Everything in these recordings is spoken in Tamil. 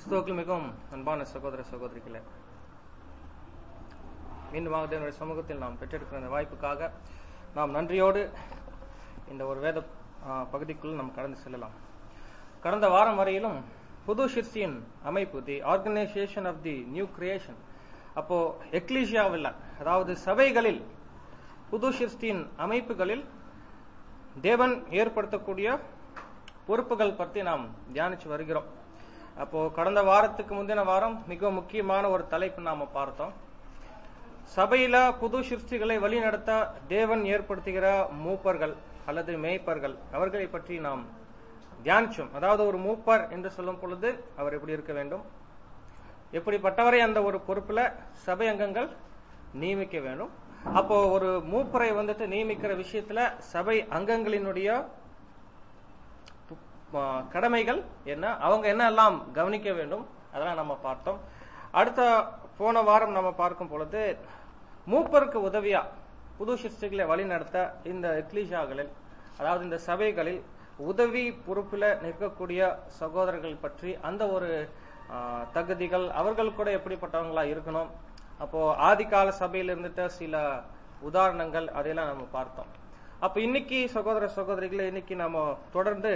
கிறிஸ்துவுக்குள் மிகவும் அன்பான சகோதர சகோதரிகளே மீண்டுமாக தேவனுடைய சமூகத்தில் நாம் பெற்றெடுக்கிற இந்த வாய்ப்புக்காக நாம் நன்றியோடு இந்த ஒரு வேத ஆ, பகுதிக்குள் நாம் கடந்து செல்லலாம் கடந்த வாரம் வரையிலும் புது சிற்சியின் அமைப்பு the organisation of the new creation அப்போ எக்லீஷியாவில் அதாவது சபைகளில் புது சிருஷ்டியின் அமைப்புகளில் தேவன் ஏற்படுத்தக்கூடிய பொறுப்புகள் பற்றி நாம் தியானிச்சு வருகிறோம் அப்போ கடந்த வாரத்துக்கு முந்தின வாரம் மிக முக்கியமான ஒரு தலைப்பு நாம பார்த்தோம் சபையில புது சிருஷ்டிகளை வழிநடத்த தேவன் ஏற்படுத்துகிற மூப்பர்கள் அல்லது மேய்ப்பர்கள் அவர்களை பற்றி நாம் தியானிச்சோம் அதாவது ஒரு மூப்பர் என்று சொல்லும் பொழுது அவர் எப்படி இருக்க வேண்டும் எப்படிப்பட்டவரை அந்த ஒரு பொறுப்புல சபை அங்கங்கள் நியமிக்க வேண்டும் அப்போ ஒரு மூப்பரை வந்துட்டு நியமிக்கிற விஷயத்துல சபை அங்கங்களினுடைய ஆ, கடமைகள் என்ன அவங்க என்ன எல்லாம் கவனிக்க வேண்டும் அதெல்லாம் நம்ம பார்த்தோம் அடுத்த போன வாரம் நம்ம பார்க்கும் பொழுது மூப்பருக்கு உதவியா புது சிருஷ்டிகளை வழிநடத்த இந்த எக்லிஷாகளில் அதாவது இந்த சபைகளில் உதவி பொறுப்பில் நிற்கக்கூடிய சகோதரர்கள் பற்றி அந்த ஒரு ஆ, தகுதிகள் அவர்கள் கூட எப்படிப்பட்டவங்களா இருக்கணும் அப்போ ஆதிகால சபையில் இருந்துட்ட சில உதாரணங்கள் அதையெல்லாம் நம்ம பார்த்தோம் அப்ப இன்னைக்கு சகோதர சகோதரிகளை இன்னைக்கு நம்ம தொடர்ந்து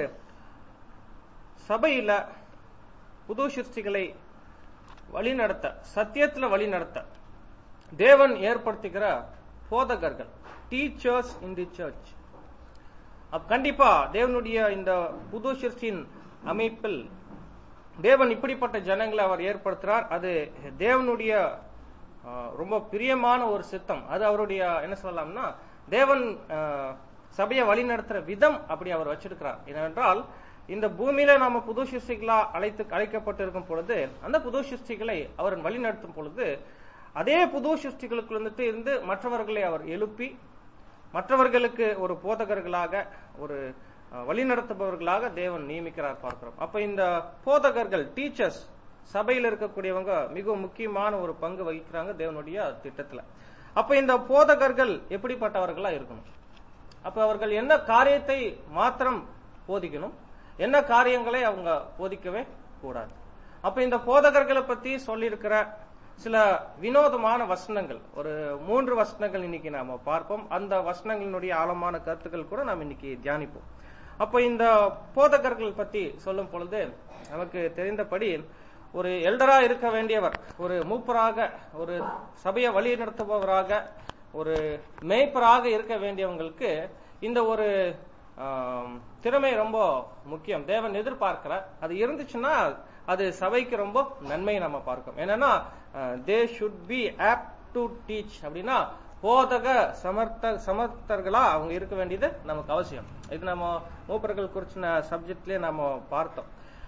சபையில புது சிருஷ்டிகளை வழிநடத்த சத்தியத்துல வழிநடத்த தேவன் ஏற்படுத்துகிற போதகர்கள் டீச்சர்ஸ் இன் தி சர்ச் அப்ப கண்டிப்பா தேவனுடைய இந்த புது சிருஷ்டியின் அமைப்பில் தேவன் இப்படிப்பட்ட ஜனங்களை அவர் ஏற்படுத்துறார் அது தேவனுடைய ஆ, ரொம்ப பிரியமான ஒரு சித்தம் அது அவருடைய என்ன சொல்லலாம்னா தேவன் ஆ, சபையை வழிநடத்துற விதம் அப்படி அவர் வச்சிருக்கிறார் ஏனென்றால் இந்த பூமியில நாம புது சிருஷ்டிகளா அழைத்து அழைக்கப்பட்டிருக்கும் பொழுது அந்த புது சிருஷ்டிகளை அவர் வழிநடத்தும் பொழுது அதே புது சிருஷ்டிகளுக்கு வந்துட்டு இருந்து மற்றவர்களை அவர் எழுப்பி மற்றவர்களுக்கு ஒரு போதகர்களாக ஒரு அஹ், வழிநடத்துபவர்களாக தேவன் நியமிக்கிறார் பார்க்கிறோம் அப்ப இந்த போதகர்கள் டீச்சர்ஸ் சபையில் இருக்கக்கூடியவங்க மிக முக்கியமான ஒரு பங்கு வகிக்கிறாங்க தேவனுடைய திட்டத்துல அப்ப இந்த போதகர்கள் எப்படிப்பட்டவர்களா இருக்கணும் அப்ப அவர்கள் என்ன காரியத்தை மாத்திரம் போதிக்கணும் என்ன காரியங்களை அவங்க போதிக்கவே கூடாது அப்ப இந்த போதகர்களை பத்தி சொல்லியிருக்கிற சில வினோதமான வசனங்கள் ஒரு மூன்று வசனங்கள் இன்னைக்கு நாம பார்ப்போம் அந்த வசனங்களினுடைய ஆழமான கருத்துக்கள் கூட நாம் இன்னைக்கு தியானிப்போம் அப்ப இந்த போதகர்கள் பத்தி சொல்லும் பொழுது நமக்கு தெரிந்தபடி ஒரு எல்டரா இருக்க வேண்டியவர் ஒரு மூப்பராக ஒரு சபையை வழி நடத்துபவராக ஒரு மேய்ப்பராக இருக்க வேண்டியவங்களுக்கு இந்த ஒரு ஆம், திறமை ரொம்ப முக்கியம் தேவன் எதிர்பார்க்கிறார் அது இருந்துச்சுன்னா அது சபைக்கு ரொம்ப நன்மை நம்ம பார்க்கிறோம் என்னன்னா they should be able to teach அப்படின்னா போதக சமர்த்த சமர்த்தர்களா அவங்க இருக்க வேண்டியது நமக்கு அவசியம் இது நம்ம மூப்பர்கள் குறிச்சின சப்ஜெக்ட்லயே நம்ம பார்த்தோம்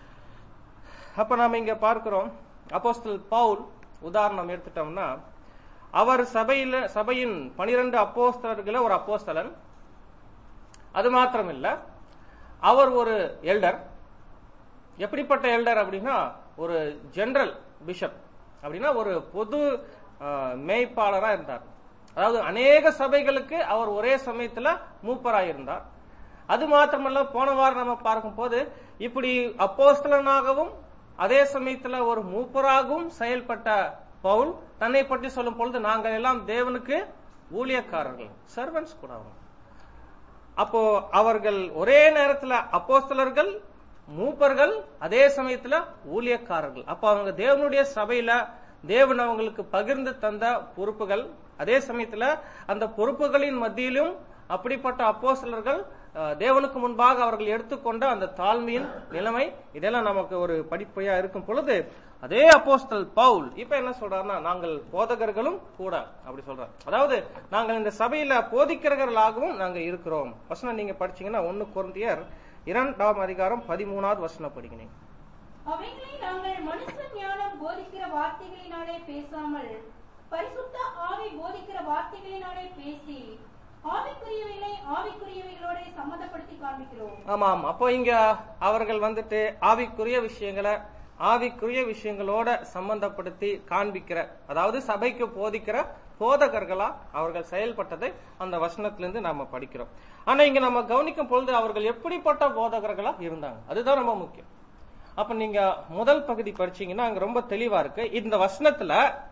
அப்ப நாம இங்க பார்க்கிறோம் அப்போஸ்தல் பவுல் உதாரணம் எடுத்துட்டோம்னா அவர் சபையில சபையின் பனிரெண்டு அப்போஸ்தலர்கள ஒரு அப்போஸ்தலன் அது மாத்திரம் இல்ல அவர் ஒரு எல்டர் எப்படிப்பட்ட எல்டர் அப்படின்னா ஒரு ஜெனரல் பிஷப் அப்படின்னா ஒரு பொது அஹ், மேய்ப்பாளரா இருந்தார் அதாவது அநேக சபைகளுக்கு அவர் ஒரே சமயத்துல மூப்பராக இருந்தார் அது மாத்திரமல்ல போன வாரம் நம்ம பார்க்கும்போது இப்படி அப்போஸ்தலனாகவும் அதே சமயத்துல ஒரு மூப்பராகவும் செயல்பட்ட பவுல் தன்னை பற்றி சொல்லும் பொழுது நாங்கள் எல்லாம் தேவனுக்கு ஊழியக்காரர்கள் சர்வன்ஸ் கூட அவங்க அப்போ அவர்கள் ஒரே நேரத்துல அப்போஸ்தலர்கள் மூப்பர்கள் அதே சமயத்துல ஊழியக்காரர்கள் அப்போ அவங்க தேவனுடைய சபையில தேவன் அவங்களுக்கு பகிர்ந்து தந்த பொறுப்புகள் அதே சமயத்துல அந்த பொறுப்புகளின் மத்தியிலும் அப்படிப்பட்ட அப்போஸ்தலர்கள் அஹ், தேவனுக்கு முன்பாக அவர்கள் எடுத்துக்கொண்ட அந்த தாழ்மையின் நிலைமை இதெல்லாம் நமக்கு ஒரு படிப்பையா இருக்கும் பொழுது அதே அப்போஸ்தல் பவுல் இப்ப என்ன சொல்றாருன்னா நாங்கள் போதகர்களும் கூட அப்படி சொல்றார் அதாவது நாங்கள் இந்த சபையில போதிக்கிறவர்களாகவும் நாங்க இருக்கிறோம் வசனம் நீங்க படிச்சீங்கன்னா ஒன்னு குருந்தியர் இரண்டாம் அதிகாரம் பதிமூணாவது வசனம் படிக்கணும் அவைகளை நாங்கள் மனுஷ ஞானம் போதிக்கிற வார்த்தைகளினாலே பேசாமல் பரிசுத்த ஆவி போதிக்கிற வார்த்தைகளினாலே பேசி ஆவிக்குரியவைகளை ஆவிக்குரியவைகளோட சம்மதப்படுத்தி காண்பிக்கிறோம் ஆமா ஆமா அப்போ இங்க அவர்கள் வந்துட்டு ஆவிக்குரிய விஷயங்களை ஆவிக்குரிய விஷயங்களோட சம்பந்தப்படுத்தி காண்பிக்கிற அதாவது சபைக்கு போதிக்கிற போதகர்களா அவர்கள் செயல்பட்டதை அந்த வசனத்திலிருந்து நாம படிக்கிறோம் ஆனா இங்க நம்ம கவனிக்கும் பொழுது அவர்கள் எப்படிப்பட்ட போதகர்களா இருந்தாங்க அதுதான் ரொம்ப முக்கியம் அப்ப நீங்க முதல் பகுதி படிச்சீங்கன்னா அங்க ரொம்ப தெளிவா இருக்கு இந்த வசனத்துல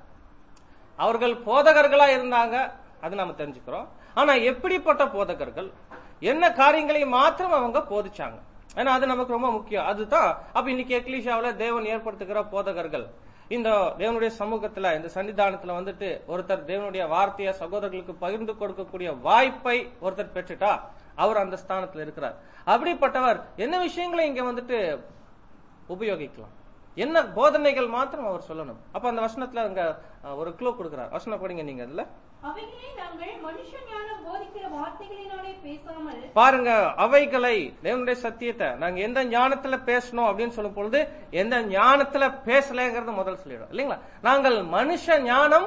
அவர்கள் போதகர்களா இருந்தாங்க அது நம்ம தெரிஞ்சுக்கிறோம் ஆனா எப்படிப்பட்ட போதகர்கள் என்ன காரியங்களை மாத்திரம் அவங்க போதிச்சாங்க ஏன்னா அது நமக்கு ரொம்ப முக்கியம் அதுதான் அப்ப இன்னைக்கு எக்லிஷாவில தேவன் ஏற்படுத்துகிற போதகர்கள் இந்த தேவனுடைய சமூகத்துல இந்த சன்னிதானத்துல வந்துட்டு ஒருத்தர் தேவனுடைய வார்த்தையை சகோதரர்களுக்கு பகிர்ந்து கொடுக்கக்கூடிய வாய்ப்பை ஒருத்தர் பெற்றுட்டா அவர் அந்த ஸ்தானத்துல இருக்கிறார் அப்படிப்பட்டவர் என்ன விஷயங்களை இங்க வந்துட்டு உபயோகிக்கலாம் என்ன போதனைகள் மாத்திரம் அவர் சொல்லணும் அப்ப அந்த வசனத்துல அங்க அஹ், ஒரு க்ளூ கொடுக்கிறார் வசனம் படிங்க நீங்க அதுல அவைகளை நாங்கள் மனுஷ ஞானம் போதிக்கிற வார்த்தைகளினாலே பேசாமல் பாருங்க அவைகளை தேவனுடைய சத்தியத்தை நாங்க எந்த ஞானத்துல பேசணும் அப்படின்னு சொல்லும் பொழுது எந்த ஞானத்துல பேசலைங்கிறது முதல் சொல்லிடும் இல்லைங்களா நாங்கள் மனுஷ ஞானம்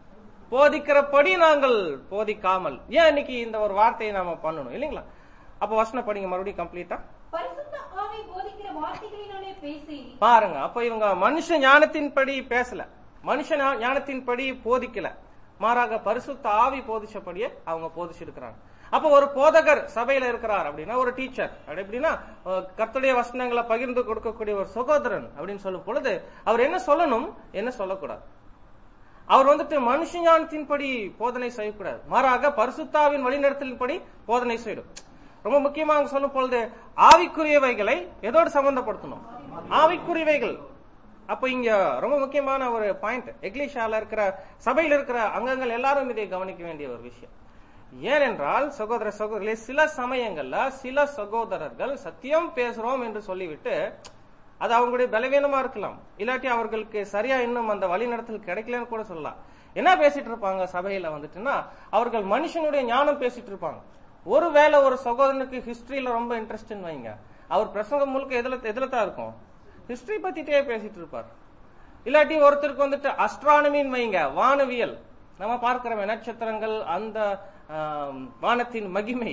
போதிக்கிறபடி நாங்கள் போதிக்காமல் ஏன் இன்னைக்கு இந்த ஒரு வார்த்தையை நாம பண்ணணும் இல்லைங்களா அப்ப வசனம் படிங்க மறுபடியும் கம்ப்ளீட்டா பரிசுத்த ஆவி போதிக்கிற வார்த்தைகளினாலே பேசி பாருங்க அப்ப இவங்க மனுஷ ஞானத்தின்படி பேசல மனுஷ ஞா- ஞானத்தின்படி போதிக்கல மாறாக பரிசுத்த ஆவி போதிச்சபடியே அவங்க போதிச்சிருக்கிறாங்க அப்ப ஒரு போதகர் சபையில இருக்கிறார் அப்படின்னா ஒரு டீச்சர் அப்படி எப்படின்னா அஹ், கர்த்தருடைய வசனங்களை பகிர்ந்து கொடுக்கக்கூடிய ஒரு சகோதரன் அப்படின்னு சொல்லும் பொழுது அவர் என்ன சொல்லணும் என்ன சொல்லக்கூடாது அவர் வந்துட்டு மனுஷ ஞானத்தின்படி போதனை செய்யக்கூடாது மாறாக பரிசுத்தாவின் வழிநடத்தலின்படி போதனை செய்யும் ரொம்ப முக்கியமா அவங்க சொல்லும் பொழுது ஆவிக்குரியவைகளை எதோடு சம்பந்தப்படுத்தணும் ஆவிக்குரியவைகள் அப்ப இங்க ரொம்ப முக்கியமான ஒரு பாயிண்ட் எக்லிஷால இருக்கிற சபையில் இருக்கிற அங்கங்கள் எல்லாரும் இதை கவனிக்க வேண்டிய ஒரு விஷயம் ஏனென்றால் சகோதர சகோதரர்களே சில சமயங்கள்ல சில சகோதரர்கள் சத்தியம் பேசுறோம் என்று சொல்லிவிட்டு அது அவங்களுடைய பலவீனமா இருக்கலாம் இல்லாட்டி அவர்களுக்கு சரியா இன்னும் அந்த வழிநடத்தல் கிடைக்கலன்னு கூட சொல்லலாம் என்ன பேசிட்டு இருப்பாங்க சபையில வந்துட்டுன்னா அவர்கள் மனுஷனுடைய ஞானம் பேசிட்டு இருப்பாங்க ஒருவேளை ஒரு சகோதரனுக்கு ஹிஸ்டரியில ரொம்ப இன்ட்ரெஸ்ட்னு வைங்க அவர் பிரசங்கம் முழுக்க எதுல எதுல தான் இருக்கும் ஹிஸ்டரி பத்திட்டே பேசிட்டு இருப்பார் இல்லாட்டி ஒருத்தருக்கு வந்துட்டு அஸ்ட்ரானமின்னு வைங்க வானவியல் நம்ம பார்க்கிற நட்சத்திரங்கள் அந்த ஆம், வானத்தின் மகிமை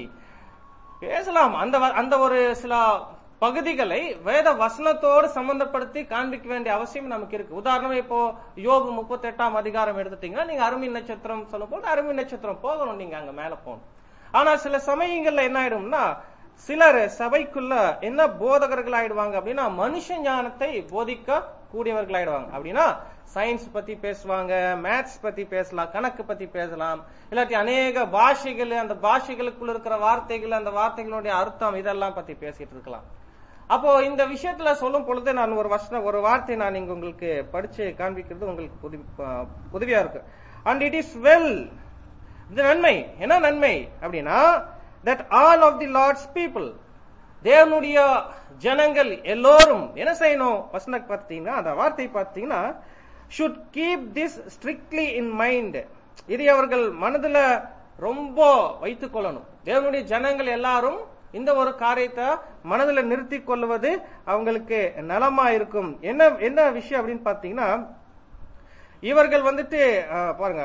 பேசலாம் அந்த வ- அந்த ஒரு சில பகுதிகளை வேத வசனத்தோடு சம்பந்தப்படுத்தி காண்பிக்க வேண்டிய அவசியம் நமக்கு இருக்கு உதாரணமா இப்போ யோபு முப்பத்தி எட்டாம் அதிகாரம் எடுத்துட்டீங்கன்னா நீங்க அருமை நட்சத்திரம் சொல்லும் போது அருமை நட்சத்திரம் போகணும் நீங்க அங்க மேல போகணும் ஆனா சில சமயங்கள்ல என்ன ஆயிடும்னா சிலர் சபைக்குள்ள என்ன போதகர்கள் ஆயிடுவாங்க அப்படின்னா மனுஷ ஞானத்தை போதிக்க கூடியவர்கள் ஆயிடுவாங்க அப்படின்னா சயின்ஸ் பத்தி பேசுவாங்க மேத்ஸ் பத்தி பேசலாம் கணக்கு பத்தி பேசலாம் இல்லாட்டி அநேக பாஷைகள் அந்த பாஷைகளுக்குள்ள இருக்கிற வார்த்தைகள் அந்த வார்த்தைகளுடைய அர்த்தம் இதெல்லாம் பத்தி பேசிட்டு இருக்கலாம் அப்போ இந்த விஷயத்துல சொல்லும் பொழுது நான் ஒரு வருஷம் ஒரு வார்த்தை நான் இங்க உங்களுக்கு படிச்சு காண்பிக்கிறது உங்களுக்கு உதவி அஹ், உதவியா இருக்கு அண்ட் இட் இஸ் வெல் இது நன்மை என்ன நன்மை அப்படின்னா that all of the lord's people தேவனுடைய ஜனங்கள் எல்லோரும் என்ன செய்யணும் வசன பார்த்தீங்கன்னா அந்த வார்த்தை பார்த்தீங்கன்னா should keep this strictly in mind இதை அவர்கள் மனதுல ரொம்ப வைத்துக் கொள்ளணும் தேவனுடைய ஜனங்கள் எல்லாரும் இந்த ஒரு காரியத்தை மனதுல நிறுத்தி கொள்வது அவங்களுக்கு நலமா இருக்கும் என்ன என்ன விஷயம் அப்படின்னு பாத்தீங்கன்னா இவர்கள் வந்துட்டு அஹ், பாருங்க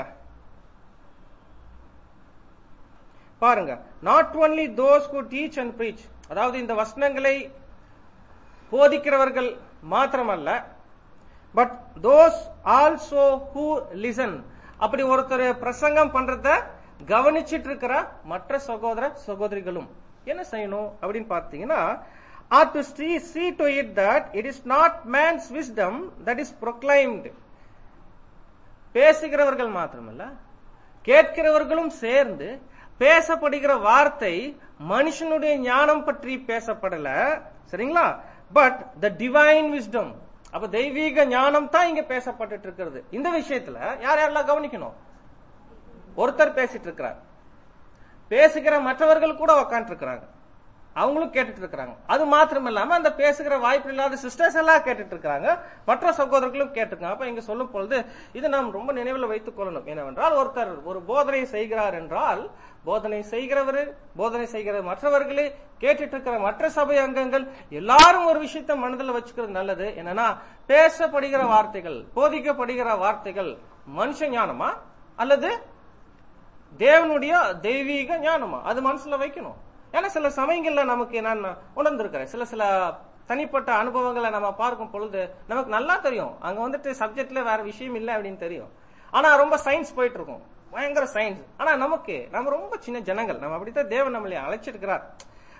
பாருங்க not only those who teach and preach அதாவது இந்த வசனங்களை போதிக்கிறவர்கள் மாத்திரமல்ல but those also who listen அப்படி ஒருத்தர் பிரசங்கம் பண்றத கவனிச்சிட்டு இருக்கிற மற்ற சகோதர சகோதரிகளும் என்ன செய்யணும் அப்படின்னு பார்த்தீங்கன்னா are to see see to it that it is not man's wisdom that is proclaimed பேசுகிறவர்கள் மாத்திரமல்ல கேட்கிறவர்களும் சேர்ந்து பேசப்படுகிற வார்த்தை மனுஷனுடைய ஞானம் பற்றி பேசப்படல சரிங்களா பட் த டிவைன் விஸ்டம் அப்ப தெய்வீக ஞானம் தான் இங்க பேசப்பட்டுட்டு இருக்கிறது இந்த விஷயத்துல யார் யாரெல்லாம் கவனிக்கணும் ஒருத்தர் பேசிட்டு இருக்கிறார் பேசுகிற மற்றவர்கள் கூட உக்காந்துட்டு இருக்கிறாங்க அவங்களும் கேட்டுட்டு இருக்கிறாங்க அது மாத்திரம் இல்லாம அந்த பேசுகிற வாய்ப்பு இல்லாத சிஸ்டர்ஸ் எல்லாம் கேட்டுட்டு இருக்காங்க மற்ற சகோதரர்களும் கேட்டுருக்காங்க அப்ப இங்க சொல்லும் பொழுது இது நாம் ரொம்ப நினைவில் வைத்துக் கொள்ளணும் என்னவென்றால் ஒருத்தர் ஒரு போதனை செய்கிறார் என்றால் போதனை செய்கிறவர் போதனை செய்கிற மற்றவர்களே கேட்டுட்டு இருக்கிற மற்ற சபை அங்கங்கள் எல்லாரும் ஒரு விஷயத்தை மனதில் வச்சுக்கிறது நல்லது என்னன்னா பேசப்படுகிற வார்த்தைகள் போதிக்கப்படுகிற வார்த்தைகள் மனுஷ ஞானமா அல்லது தேவனுடைய தெய்வீக ஞானமா அது மனசுல வைக்கணும் ஏன்னா சில சமயங்கள்ல நமக்கு நான் உணர்ந்திருக்கிறேன் சில சில தனிப்பட்ட அனுபவங்களை நம்ம பார்க்கும் பொழுது நமக்கு நல்லா தெரியும் அங்க வந்துட்டு சப்ஜெக்ட்ல வேற விஷயம் இல்லை அப்படின்னு தெரியும் ஆனா ரொம்ப சயின்ஸ் போயிட்டு இருக்கும் பயங்கர சயின்ஸ் ஆனா நமக்கு நம்ம ரொம்ப சின்ன ஜனங்கள் நம்ம அப்படித்தான் தேவன் நம்மளை அழைச்சிருக்கிறார்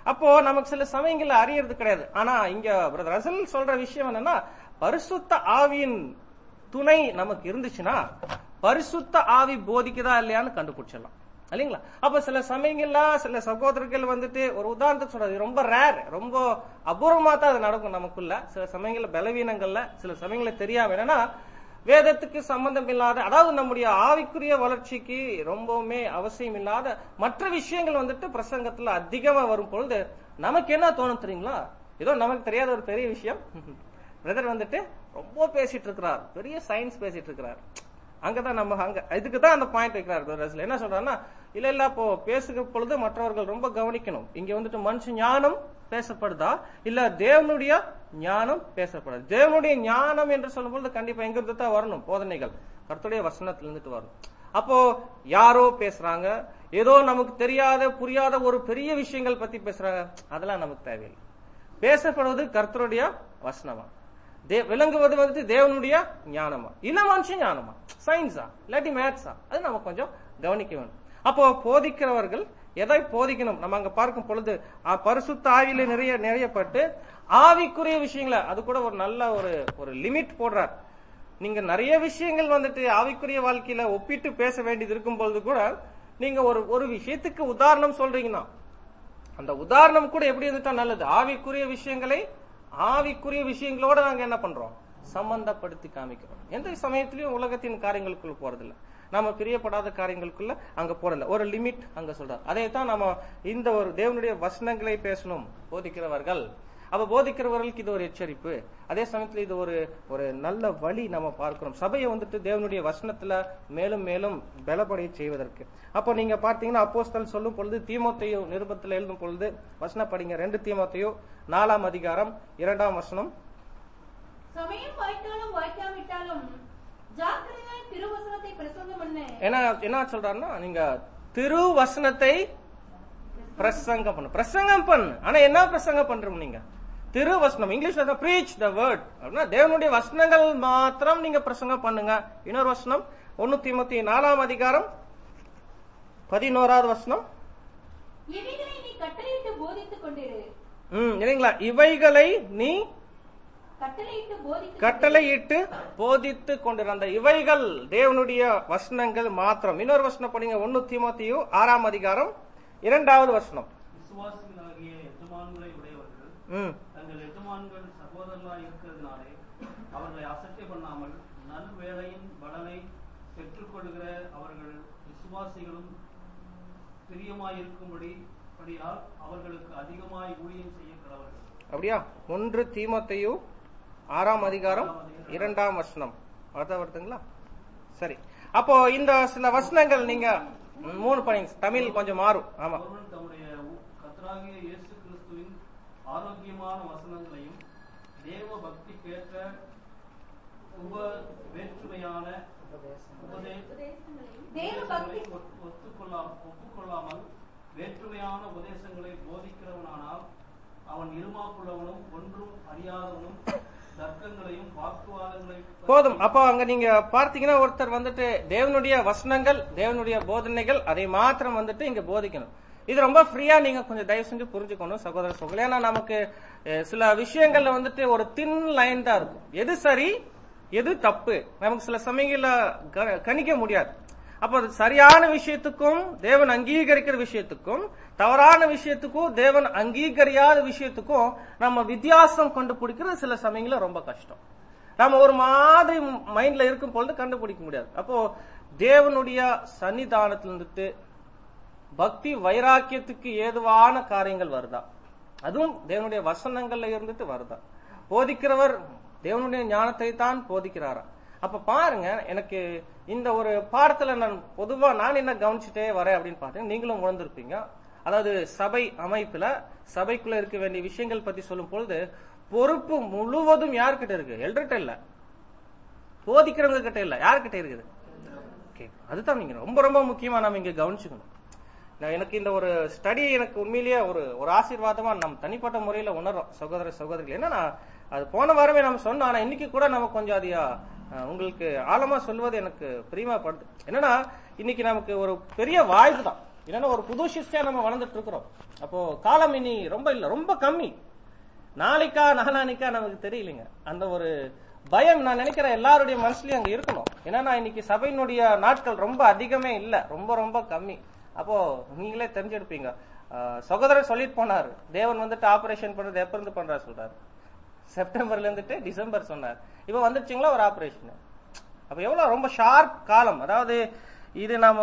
அப்போ நமக்கு சில சமயங்கள்ல அறியறது கிடையாது ஆனா இங்க பிரதர் ரசல் சொல்ற விஷயம் என்னன்னா பரிசுத்த ஆவியின் துணை நமக்கு இருந்துச்சுன்னா பரிசுத்த ஆவி போதிக்குதா இல்லையான்னு கண்டுபிடிச்சிடலாம் இல்லைங்களா அப்ப சில சமயங்கள்ல சில சகோதரர்கள் வந்துட்டு ஒரு உதாரணத்துக்கு சொல்றது இது ரொம்ப ரேர் ரொம்ப அபூர்வமா தான் அது நடக்கும் நமக்குள்ள சில சமயங்கள்ல பலவீனங்கள்ல சில சமயங்கள்ல தெரியாம என்னன்னா வேதத்துக்கு சம்பந்தம் இல்லாத அதாவது நம்முடைய ஆவிக்குரிய வளர்ச்சிக்கு ரொம்பவுமே அவசியம் இல்லாத மற்ற விஷயங்கள் வந்துட்டு பிரசங்கத்துல அதிகமா வரும் பொழுது நமக்கு என்ன தோணும் தெரியுங்களா ஏதோ நமக்கு தெரியாத ஒரு பெரிய விஷயம் பிரதர் வந்துட்டு ரொம்ப பேசிட்டு இருக்கிறார் பெரிய சயின்ஸ் பேசிட்டு இருக்கிறார் அங்கதான் நம்ம அங்க இதுக்கு தான் அந்த பாயிண்ட் வைக்கிறார் பிரதர்ஸ்ல என்ன சொல்றாருன்னா இல்ல இல்ல அப்போ பேசுகிற பொழுது மற்றவர்கள் ரொம்ப கவனிக்கணும் இங்க வந்துட்டு மனுஷ ஞானம் பேசப்படுதா இல்ல தேவனுடைய ஞானம் பேசப்படுது தேவனுடைய ஞானம் என்று சொல்லும் பொழுது கண்டிப்பா எங்க இருந்து தான் வரணும் போதனைகள் கர்த்தருடைய வசனத்துல இருந்துட்டு வரணும் அப்போ யாரோ பேசுறாங்க ஏதோ நமக்கு தெரியாத புரியாத ஒரு பெரிய விஷயங்கள் பத்தி பேசுறாங்க அதெல்லாம் நமக்கு தேவையில்லை பேசப்படுவது கர்த்தருடைய வசனமா தே- விளங்குவது வந்துட்டு தேவனுடைய ஞானமா இல்ல மனுஷன் ஞானமா சயின்ஸா இல்லாட்டி மேத்ஸா அது நம்ம கொஞ்சம் கவனிக்க வேணும் அப்போ போதிக்கிறவர்கள் எதை போதிக்கணும் நம்ம அங்க பார்க்கும் பொழுது ஆ, பரிசுத்த ஆவியில நிறைய நிறையப்பட்டு ஆவிக்குரிய விஷயங்களை அது கூட ஒரு நல்ல ஒரு ஒரு லிமிட் போடுறார் நீங்க நிறைய விஷயங்கள் வந்துட்டு ஆவிக்குரிய வாழ்க்கையில ஒப்பிட்டு பேச வேண்டியது இருக்கும் பொழுது கூட நீங்க ஒரு ஒரு விஷயத்துக்கு உதாரணம் சொல்றீங்கன்னா அந்த உதாரணம் கூட எப்படி இருந்துட்டா நல்லது ஆவிக்குரிய விஷயங்களை ஆவிக்குரிய விஷயங்களோட நாங்க என்ன பண்றோம் சம்பந்தப்படுத்தி காமிக்கிறோம் எந்த சமயத்திலயும் உலகத்தின் காரியங்களுக்குள்ள போறதில்ல நாம பிரியப்படாத காரியங்களுக்குள்ள அங்க போறதில்ல ஒரு லிமிட் அங்க சொல்றார் அதே தான் நம்ம இந்த ஒரு தேவனுடைய வசனங்களை பேசணும் போதிக்கிறவர்கள் அப்ப போதிக்கிறவர்களுக்கு இது ஒரு எச்சரிப்பு அதே சமயத்துல இது ஒரு ஒரு நல்ல வழி நம்ம பார்க்கிறோம் சபையை வந்துட்டு தேவனுடைய வசனத்துல மேலும் மேலும் பலப்படைய செய்வதற்கு அப்போ நீங்க பார்த்தீங்கன்னா அப்போஸ்தல் சொல்லும் பொழுது தீமோத்தையோ நிருபத்தில் எழுதும் பொழுது வசனம் படிங்க ரெண்டு தீமோத்தையோ நாலாம் அதிகாரம் இரண்டாம் வசனம் சமயம் வாய்த்தாலும் வாய்க்காவிட்டாலும் ஜாக்கிரதையாய் திருவசனத்தை பிரசங்கம் பண்ண என்ன என்ன சொல்றாருன்னா நீங்க திருவசனத்தை பிரசங்கம் பண்ணு பிரசங்கம் பண்ணு ஆனா என்ன பிரசங்கம் பண்றோம் நீங்க திருவசனம் இங்கிலீஷ்ல பிரீச் த வேர்ட் அப்படின்னா தேவனுடைய வசனங்கள் மாத்திரம் நீங்க பிரசங்கம் பண்ணுங்க இன்னொரு வசனம் ஒன்னு தீமத்தி நாலாம் அதிகாரம் பதினோராவது வசனம் இவைகளை நீ கட்டளையிட்டு போதித்துக் கொண்டிரு ம் இல்லைங்களா இவைகளை நீ கட்டளையிட்டு போதித்து கட்டளையிட்டு போதித்து கொண்டிருந்த அந்த இவைகள் தேவனுடைய வசனங்கள் மாத்திரம் இன்னொரு வசனம் படிங்க ஒன்னு தீமோத்தியு ஆறாம் அதிகாரம் இரண்டாவது வசனம் விசுவாசிகளாகிய எஜமான்களை உடையவர்கள் ம் தங்கள் எஜமான்கள் சகோதரர்களாய் இருக்கிறதுனாலே அவர்களை அசட்டை பண்ணாமல் நல் வேலையின் பலனை பெற்றுக்கொள்கிற அவர்கள் விசுவாசிகளும் பிரியமாயிருக்கும்படி படியால் அவர்களுக்கு அதிகமாய் ஊழியம் செய்ய கடவர்கள் அப்படியா ஒன்று தீமோத்தேயு ஆறாம் அதிகாரம் இரண்டாம் வசனம் அதான் வருதுங்களா சரி அப்போ இந்த சில வசனங்கள் நீங்க ம், மூணு படிங்க தமிழ் கொஞ்சம் மாறும் ஆமா ஒருவன் தம்முடைய உ- கர்த்தராகிய இயேசு கிறிஸ்துவின் ஆரோக்கியமான வசனங்களையும் தேவ பக்திக்கேற்ற உப வேற்றுமையான உபதே தேவ பக்தி உபதேசங்களை ஒத்- ஒத்துக்கொள்ளா ஒப்புக்கொள்ளாமல் வேற்றுமையான உபதேசங்களை போதிக்கிறவனானால் அவன் இருமாப்புள்ளவனும் ஒன்றும் அறியாதவனும் தர்க்கங்களையும் வாக்குவாதங்களையும் போதும் அப்போ அங்க நீங்க பார்த்தீங்கன்னா ஒருத்தர் வந்துட்டு தேவனுடைய வசனங்கள் தேவனுடைய போதனைகள் அதை மாத்திரம் வந்துட்டு இங்க போதிக்கணும் இது ரொம்ப ஃப்ரீயா நீங்க கொஞ்சம் தயவு செஞ்சு புரிஞ்சுக்கணும் சகோதர சகோதரி ஏன்னா நமக்கு அஹ், சில விஷயங்கள்ல வந்துட்டு ஒரு தின் லைன் தான் இருக்கும் எது சரி எது தப்பு நமக்கு சில சமயங்கள்ல க- கணிக்க முடியாது அப்ப அது சரியான விஷயத்துக்கும் தேவன் அங்கீகரிக்கிற விஷயத்துக்கும் தவறான விஷயத்துக்கும் தேவன் அங்கீகரியாத விஷயத்துக்கும் நம்ம வித்தியாசம் கண்டுபிடிக்கிறது சில சமயங்கள்ல ரொம்ப கஷ்டம் நம்ம ஒரு மாதிரி மைண்ட்ல இருக்கும் பொழுது கண்டுபிடிக்க முடியாது அப்போ தேவனுடைய சன்னிதானத்துல இருந்துட்டு பக்தி வைராக்கியத்துக்கு ஏதுவான காரியங்கள் வருதா அதுவும் தேவனுடைய வசனங்கள்ல இருந்துட்டு வருதா போதிக்கிறவர் தேவனுடைய ஞானத்தை தான் போதிக்கிறாரா அப்ப பாருங்க எனக்கு இந்த ஒரு பாடத்துல நான் பொதுவா நான் என்ன கவனிச்சுட்டே வரேன் அப்படின்னு பார்த்தீங்கன்னா நீங்களும் உணர்ந்திருப்பீங்க அதாவது சபை அமைப்புல சபைக்குள்ள இருக்க வேண்டிய விஷயங்கள் பத்தி சொல்லும் பொழுது பொறுப்பு முழுவதும் யார்கிட்ட இருக்கு எல்டர்கிட்ட இல்ல போதிக்கிறவங்க கிட்ட இல்ல யார்கிட்ட இருக்குது ஓகே அதுதான் நீங்க ரொம்ப ரொம்ப முக்கியமா நாம இங்க கவனிச்சுக்கணும் நான் எனக்கு இந்த ஒரு ஸ்டடி எனக்கு உண்மையிலேயே ஒரு ஒரு ஆசீர்வாதமா நம்ம தனிப்பட்ட முறையில உணர்றோம் சகோதர சகோதரிகள் ஏன்னா நான் அது போன வாரமே நம்ம சொன்னோம் ஆனா இன்னைக்கு கூட நம்ம கொஞ்சம் அதிக அஹ், உங்களுக்கு ஆழமா சொல்வது எனக்கு பிரியமாப்படுது என்னன்னா இன்னைக்கு நமக்கு ஒரு பெரிய வாய்ப்பு தான் இல்லைன்னா ஒரு புது சிஷ்டியா நம்ம வளர்ந்துட்டு இருக்கிறோம் அப்போ காலம் இனி ரொம்ப இல்ல ரொம்ப கம்மி நாளைக்கா நாளானிக்கா நமக்கு தெரியலைங்க அந்த ஒரு பயம் நான் நினைக்கிறேன் எல்லாருடைய மனசுலயும் அங்க இருக்கணும் ஏன்னா இன்னைக்கு சபையினுடைய நாட்கள் ரொம்ப அதிகமே இல்ல ரொம்ப ரொம்ப கம்மி அப்போ நீங்களே தெரிஞ்செடுப்பீங்க ஆஹ் சகோதரர் சொல்லிட்டு போனாரு தேவன் வந்துட்டு ஆபரேஷன் பண்றது எப்ப இருந்து பண்றா சொல்றாரு செப்டம்பர்ல இருந்துட்டு டிசம்பர் சொன்னார் இப்ப வந்துருச்சுங்களா ஒரு ஆபரேஷன் அப்ப எவ்வளவு ரொம்ப ஷார்ப் காலம் அதாவது இது நம்ம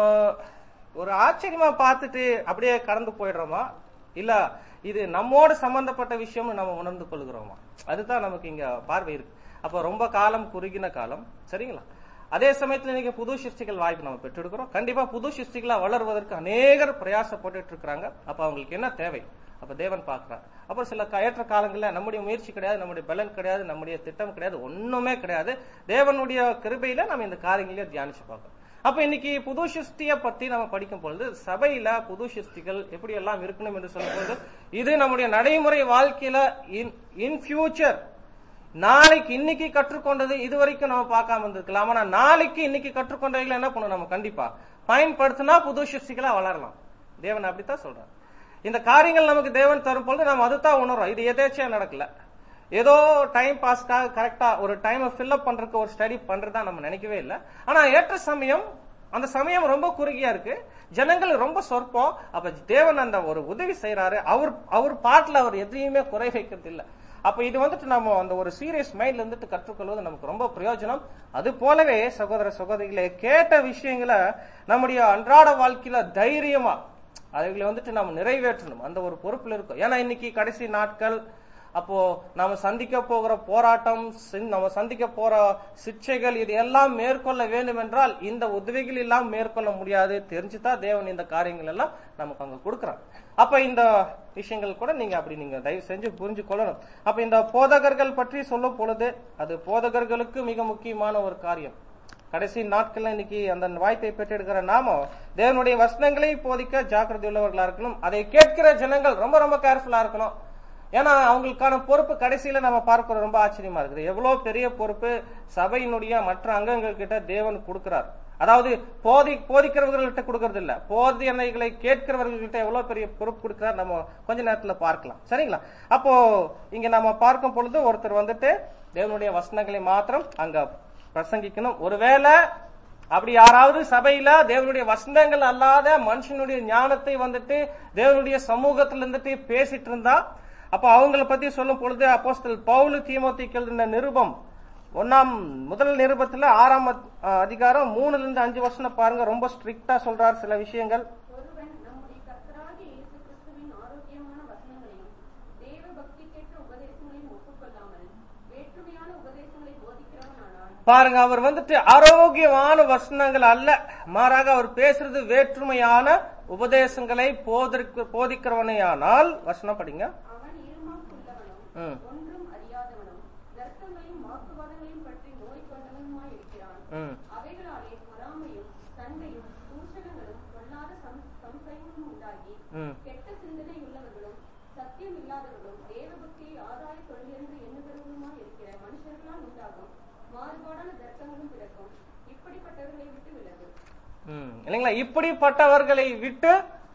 ஒரு ஆச்சரியமா பார்த்துட்டு அப்படியே கடந்து போயிடுறோமா இல்ல இது நம்மோடு சம்பந்தப்பட்ட விஷயம்னு நம்ம உணர்ந்து கொள்கிறோமா அதுதான் நமக்கு இங்க பார்வை இருக்கு அப்ப ரொம்ப காலம் குறுகின காலம் சரிங்களா அதே சமயத்துல இன்னைக்கு புது சிருஷ்டிகள் வாய்ப்பு நம்ம பெற்றெடுக்கிறோம் கண்டிப்பா புது சிருஷ்டிகளா வளர்வதற்கு அநேகர் பிரயாசப்பட்டுட்டு இருக்காங்க அப்ப அவங்களுக்கு என்ன தேவை அப்ப தேவன் பார்க்கிறார் அப்புறம் சில க- ஏற்ற காலங்கள்ல நம்முடைய முயற்சி கிடையாது நம்முடைய பலன் கிடையாது நம்முடைய திட்டம் கிடையாது ஒண்ணுமே கிடையாது தேவனுடைய கிருபையில நம்ம இந்த காரியங்களையே தியானிச்சு பார்க்கணும் அப்ப இன்னைக்கு புது சிருஷ்டிய பத்தி நம்ம படிக்கும் பொழுது சபையில புது சிருஷ்டிகள் எப்படி எல்லாம் இருக்கணும் என்று சொல்லும்போது இது நம்முடைய நடைமுறை வாழ்க்கையில இன் ஃபியூச்சர் நாளைக்கு இன்னைக்கு கற்றுக்கொண்டது இது வரைக்கும் நம்ம பார்க்காம இருந்திருக்கலாம் ஆனா நாளைக்கு இன்னைக்கு கற்றுக்கொண்டவங்களை என்ன பண்ணணும் நம்ம கண்டிப்பா பயன்படுத்தினா புது சிருஷ்டிகளா வளரலாம் தேவன் அப்படித்தான் சொல்றார் இந்த காரியங்கள் நமக்கு தேவன் தரும் பொழுது நம்ம அதுதான் உணர்றோம் இது எதேச்சியா நடக்கல ஏதோ டைம் பாஸ்க்காக கரெக்டா ஒரு டைமை ஃபில்அப் பண்றதுக்கு ஒரு ஸ்டடி பண்றதா நம்ம நினைக்கவே இல்லை ஆனா ஏற்ற சமயம் அந்த சமயம் ரொம்ப குறுகியா இருக்கு ஜனங்கள் ரொம்ப சொற்பம் அப்ப தேவன் அந்த ஒரு உதவி செய்யறாரு அவர் அவர் பாட்டுல அவர் எதையுமே குறை வைக்கிறது இல்ல அப்ப இது வந்துட்டு நம்ம அந்த ஒரு சீரியஸ் மைண்ட்ல இருந்துட்டு கற்றுக்கொள்வது நமக்கு ரொம்ப பிரயோஜனம் அது போலவே சகோதர சகோதரிகளே கேட்ட விஷயங்களை நம்முடைய அன்றாட வாழ்க்கையில தைரியமா அதுகளை வந்துட்டு நம்ம நிறைவேற்றணும் அந்த ஒரு பொறுப்புல இருக்கும் ஏன்னா இன்னைக்கு கடைசி நாட்கள் அப்போ நாம சந்திக்க போகிற போராட்டம் சின்- நம்ம சந்திக்க போற சிக்ஷைகள் இது எல்லாம் மேற்கொள்ள வேண்டும் என்றால் இந்த உதவிகள் எல்லாம் மேற்கொள்ள முடியாது தெரிஞ்சுதான் தேவன் இந்த காரியங்கள் எல்லாம் நமக்கு அங்க கொடுக்கறான் அப்ப இந்த விஷயங்கள் கூட நீங்க அப்படி நீங்க தயவு செஞ்சு புரிஞ்சு கொள்ளணும் அப்ப இந்த போதகர்கள் பற்றி சொல்லும் பொழுது அது போதகர்களுக்கு மிக முக்கியமான ஒரு காரியம் கடைசி நாட்கள்ல இன்னைக்கு அந்த வாய்ப்பை பெற்றெடுக்கிற நாம தேவனுடைய வசனங்களை போதிக்க ஜாக்கிரதை உள்ளவர்களா இருக்கணும் அதை கேட்கிற ஜனங்கள் ரொம்ப ரொம்ப கேர்ஃபுல்லா இருக்கணும் ஏன்னா அவங்களுக்கான பொறுப்பு கடைசியில நம்ம பார்க்கிறோம் ரொம்ப ஆச்சரியமா இருக்குது எவ்வளவு பெரிய பொறுப்பு சபையினுடைய மற்ற அங்கங்கள் கிட்ட தேவன் கொடுக்கிறார் அதாவது போதி போதிக்கிறவர்கள்ட்ட கொடுக்கறது இல்ல போதனைகளை கேட்கிறவர்கள்ட்ட எவ்வளவு பெரிய பொறுப்பு கொடுக்கிறார் நம்ம கொஞ்ச நேரத்துல பார்க்கலாம் சரிங்களா அப்போ இங்க நம்ம பார்க்கும் பொழுது ஒருத்தர் வந்துட்டு தேவனுடைய வசனங்களை மாத்திரம் அங்க பிரசங்கிக்கணும் ஒருவேளை அப்படி யாராவது சபையில தேவனுடைய வசனங்கள் அல்லாத மனுஷனுடைய ஞானத்தை வந்துட்டு தேவனுடைய சமூகத்துல இருந்துட்டு பேசிட்டு இருந்தா அப்ப அவங்கள பத்தி சொல்லும் பொழுது அப்போஸ்தல் பவுலு தீமோத்திக்கு எழுதின நிருபம் ஒன்னாம் முதல் நிருபத்துல ஆறாம் அத்- அஹ் அதிகாரம் மூணுல இருந்து அஞ்சு வருஷம் பாருங்க ரொம்ப ஸ்ட்ரிக்டா சொல்றார் சில விஷயங்கள் ஒருவன் நம்முடைய கர்த்தராகிய இயேசு கிறிஸ்துவின் ஆரோக்கியமான வசனங்களையும் தேவ பக்திக்கேற்ற உபதேசங்களையும் ஒப்புக்கொள்ளாமல் வேற்றுமையான உபதேசங்களை போதிக்கிறவனானால் பாருங்க அவர் வந்துட்டு ஆரோக்கியமான வசனங்கள் அல்ல மாறாக அவர் பேசுறது வேற்றுமையான உபதேசங்களை போதிக்க போதிக்கிறவனையானால் வசனம் படிங்க அவன் இருமாப்புள்ளவனும் ம். ஒன்றும் அறியாதவனும் தர்க்கங்களையும் வாக்குவாதங்களையும் பற்றி நோய் கொண்டவனுமாய் இருக்கிறான் ம் அவைகளாலே பொறாமையும் சண்டையும் தூஷணங்களும் பொல்லாத சம்- சம்சயமும் உண்டாகி ம் கெட்ட சிந்தனை உள்ளவர்களும் சத்தியம் இல்லாதவர்களும் தேவபக்தியை ஆதாய தொழிலென்று எண்ணுகிறவர்களுமாய் இருக்கிற மனுஷர்களால் உண்டாகும் மாறுபாடான தர்க்கங்களும் பிறக்கும் இப்படிப்பட்டவர்களை விட்டு விலகு ம். இல்லைங்களா இப்படிப்பட்டவர்களை விட்டு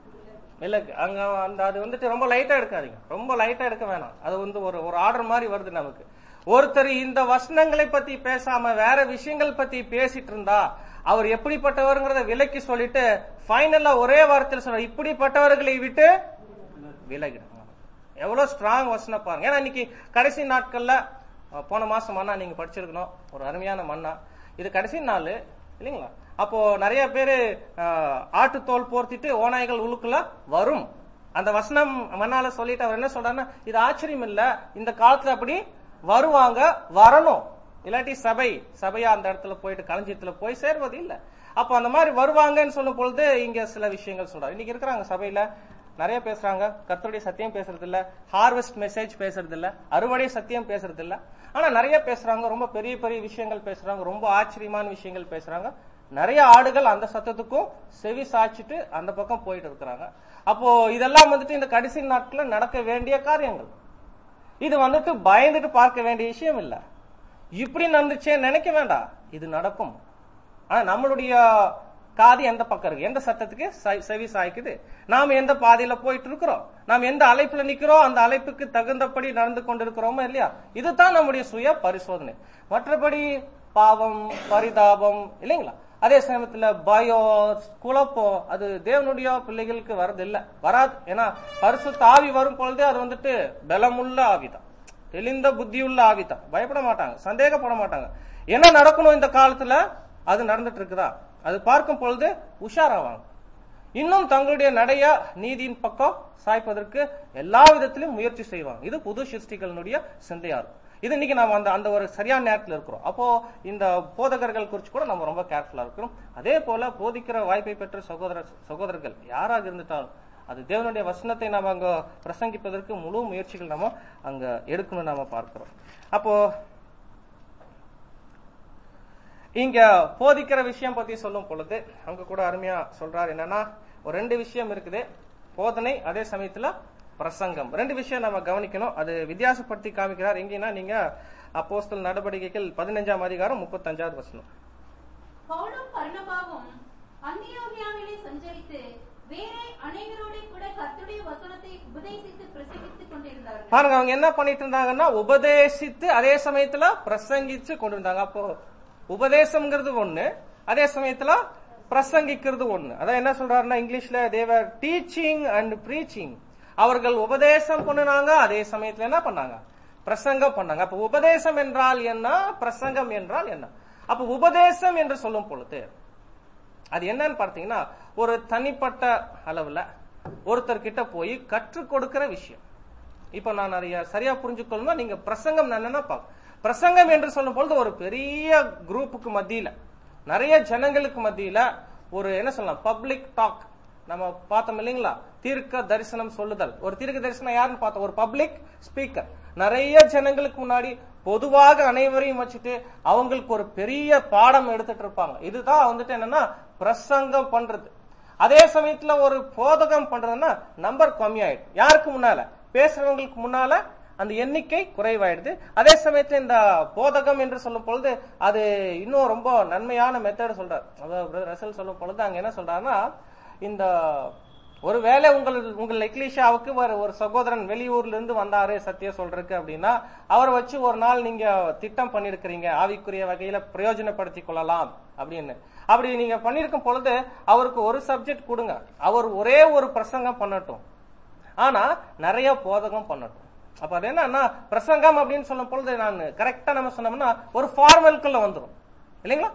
இல்ல அங்க அந்த அது வந்துட்டு ரொம்ப லைட்டா எடுக்காதீங்க ரொம்ப லைட்டா எடுக்க வேணாம் அது வந்து ஒரு ஒரு ஆர்டர் மாதிரி வருது நமக்கு ஒருத்தர் இந்த வசனங்களை பத்தி பேசாம வேற விஷயங்கள் பத்தி பேசிட்டு இருந்தா அவர் எப்படிப்பட்டவர்ங்கிறத விலக்கி சொல்லிட்டு ஃபைனலா ஒரே வாரத்தில் சொல்ற இப்படிப்பட்டவர்களை விட்டு விலகிடும் எவ்வளவு ஸ்ட்ராங் வசனம் பாருங்க ஏன்னா இன்னைக்கு கடைசி நாட்கள்ல அஹ், போன மாசம் மண்ணா நீங்க படிச்சிருக்கணும் ஒரு அருமையான மண்ணா இது கடைசி நாள் இல்லைங்களா அப்போ நிறைய பேரு அஹ், ஆட்டுத்தோல் போர்த்திட்டு ஓநாய்கள் உள்ளுக்குள்ள வரும் அந்த வசனம் மண்ணால சொல்லிட்டு அவர் என்ன சொல்றாருன்னா இது ஆச்சரியம் இல்ல இந்த காலத்துல அப்படி வருவாங்க வரணும் இல்லாட்டி சபை சபையா அந்த இடத்துல போயிட்டு களஞ்சியத்துல போய் சேர்வது இல்ல அப்ப அந்த மாதிரி வருவாங்கன்னு சொல்லும் பொழுது இங்க சில விஷயங்கள் சொல்றாரு இன்னைக்கு இருக்கிறாங்க சபையில நிறைய பேசுறாங்க கர்த்தருடைய சத்தியம் பேசுறது இல்ல ஹார்வெஸ்ட் மெசேஜ் பேசுறது இல்ல அறுவடை சத்தியம் பேசுறது இல்ல ஆனா நிறைய பேசுறாங்க ரொம்ப பெரிய பெரிய விஷயங்கள் பேசுறாங்க ரொம்ப ஆச்சரியமான விஷயங்கள் பேசுறாங்க நிறைய ஆடுகள் அந்த சத்தத்துக்கும் செவி சாய்ச்சிட்டு அந்த பக்கம் போயிட்டு இருக்கிறாங்க அப்போ இதெல்லாம் வந்துட்டு இந்த கடைசி நாட்கள்ல நடக்க வேண்டிய காரியங்கள் இது வந்துட்டு பயந்துட்டு பார்க்க வேண்டிய விஷயம் இல்ல இப்படி நடந்துச்சே நினைக்க வேண்டாம் இது நடக்கும் ஆனா நம்மளுடைய காது எந்த பக்கம் இருக்கு எந்த சத்தத்துக்கு சை- செவி சாய்க்குது நாம் எந்த பாதையில போயிட்டு இருக்கிறோம் நாம் எந்த அழைப்புல நிக்கிறோம் அந்த அழைப்புக்கு தகுந்தபடி நடந்து கொண்டிருக்கிறோமோ இல்லையா இதுதான் நம்முடைய சுய பரிசோதனை மற்றபடி பாவம் பரிதாபம் இல்லைங்களா அதே சமயத்துல பயம் குழப்பம் அது தேவனுடைய பிள்ளைகளுக்கு வரது இல்ல வராது ஏன்னா பரிசுத்த ஆவி வரும் பொழுதே அது வந்துட்டு பலமுள்ள ஆவிதான் தெளிந்த புத்தியுள்ள ஆவிதான் பயப்பட மாட்டாங்க சந்தேகப்பட மாட்டாங்க என்ன நடக்கணும் இந்த காலத்துல அது நடந்துட்டு இருக்குதா அது பார்க்கும் பொழுது உஷாராவாங்க இன்னும் தங்களுடைய நடைய நீதியின் பக்கம் சாய்ப்பதற்கு எல்லா விதத்திலும் முயற்சி செய்வாங்க இது புது சிருஷ்டிகளினுடைய சிந்தையா இருக்கும் இது இன்னைக்கு நம்ம அந்த அந்த ஒரு சரியான நேரத்தில் இருக்கிறோம் அப்போ இந்த போதகர்கள் குறித்து கூட நம்ம ரொம்ப கேர்ஃபுல்லா இருக்கிறோம் அதே போல போதிக்கிற வாய்ப்பை பெற்ற சகோதர சகோதரர்கள் யாராக இருந்துட்டாலும் அது தேவனுடைய வசனத்தை நாம அங்க பிரசங்கிப்பதற்கு முழு முயற்சிகள் நம்ம அங்க எடுக்கணும் நாம பார்க்கிறோம் அப்போ இங்க போதிக்கிற விஷயம் பத்தி சொல்லும் பொழுது அங்க கூட அருமையா சொல்றாரு என்னன்னா ஒரு ரெண்டு விஷயம் இருக்குது போதனை அதே சமயத்துல பிரசங்கம் ரெண்டு விஷயம் நம்ம கவனிக்கணும் அது வித்தியாசப்படுத்தி காமிக்கிறார் எங்கன்னா நீங்க அப்போஸ்தல் நடவடிக்கைகள் பதினஞ்சாம் அதிகாரம் முப்பத்தஞ்சாவது வசனம் பவுலும் பர்னபாவும் அந்தியோகியாவிலே சஞ்சரித்து வேறே அநேகரோட கூட கர்த்தருடைய வசனத்தை உபதேசித்து பிரசங்கித்துக் கொண்டிருந்தார்கள் பாருங்க அவங்க என்ன பண்ணிட்டு இருந்தாங்கன்னா உபதேசித்து அதே சமயத்துல பிரசங்கிச்சு கொண்டு இருந்தாங்க அப்போ உபதேசம்ங்கிறது ஒண்ணு அதே சமயத்துல பிரசங்கிக்கிறது ஒண்ணு அதான் என்ன சொல்றாருன்னா இங்கிலீஷ்ல தேவர் டீச்சிங் அண்ட் ப்ரீச்சிங் அவர்கள் உபதேசம் பண்ணுனாங்க அதே சமயத்துல என்ன பண்ணாங்க பிரசங்கம் பண்ணாங்க அப்ப உபதேசம் என்றால் என்ன பிரசங்கம் என்றால் என்ன அப்ப உபதேசம் என்று சொல்லும் பொழுது அது என்னன்னு பார்த்தீங்கன்னா ஒரு தனிப்பட்ட அளவுல ஒருத்தர் கிட்ட போய் கற்றுக் கொடுக்கிற விஷயம் இப்ப நான் நிறைய சரியா புரிஞ்சுக்கொள்ளணும் நீங்க பிரசங்கம் நான் என்னன்னா பாக்க பிரசங்கம் என்று சொல்லும் பொழுது ஒரு பெரிய குரூப்புக்கு மத்தியில நிறைய ஜனங்களுக்கு மத்தியில ஒரு என்ன சொல்லலாம் பப்ளிக் டாக் நம்ம பார்த்தோம் இல்லைங்களா தீர்க்க தரிசனம் சொல்லுதல் ஒரு தீர்க்க தரிசனம் யாருன்னு பார்த்தோம் ஒரு பப்ளிக் ஸ்பீக்கர் நிறைய ஜனங்களுக்கு முன்னாடி பொதுவாக அனைவரையும் வச்சுட்டு அவங்களுக்கு ஒரு பெரிய பாடம் எடுத்துட்டு இருப்பாங்க இதுதான் வந்துட்டு என்னன்னா பிரசங்கம் பண்றது அதே சமயத்துல ஒரு போதகம் பண்றதுன்னா நம்பர் கம்மியாயிடும் யாருக்கு முன்னால பேசுறவங்களுக்கு முன்னால அந்த எண்ணிக்கை குறைவாயிடுது அதே சமயத்துல இந்த போதகம் என்று சொல்லும் பொழுது அது இன்னும் ரொம்ப நன்மையான மெத்தட் சொல்றாரு அதாவது ரசல் சொல்லும் பொழுது அங்க என்ன சொல்றாருன்னா இந்த ஒருவேளை உங்கள் உங்கள் எக்லீஷாவுக்கு ஒரு ஒரு சகோதரன் வெளியூர்ல இருந்து வந்தாரு சத்தியம் சொல்றதுக்கு அப்படின்னா அவரை வச்சு ஒரு நாள் நீங்க திட்டம் பண்ணிருக்கிறீங்க ஆவிக்குரிய வகையில பிரயோஜனப்படுத்தி கொள்ளலாம் அப்படின்னு அப்படி நீங்க பண்ணிருக்கும் பொழுது அவருக்கு ஒரு சப்ஜெக்ட் கொடுங்க அவர் ஒரே ஒரு பிரசங்கம் பண்ணட்டும் ஆனா நிறைய போதகம் பண்ணட்டும் அப்ப அது என்னன்னா பிரசங்கம் அப்படின்னு சொல்லும் பொழுது நான் கரெக்டா நம்ம சொன்னோம்னா ஒரு ஃபார்மலுக்குள்ள வந்துரும் இல்லைங்களா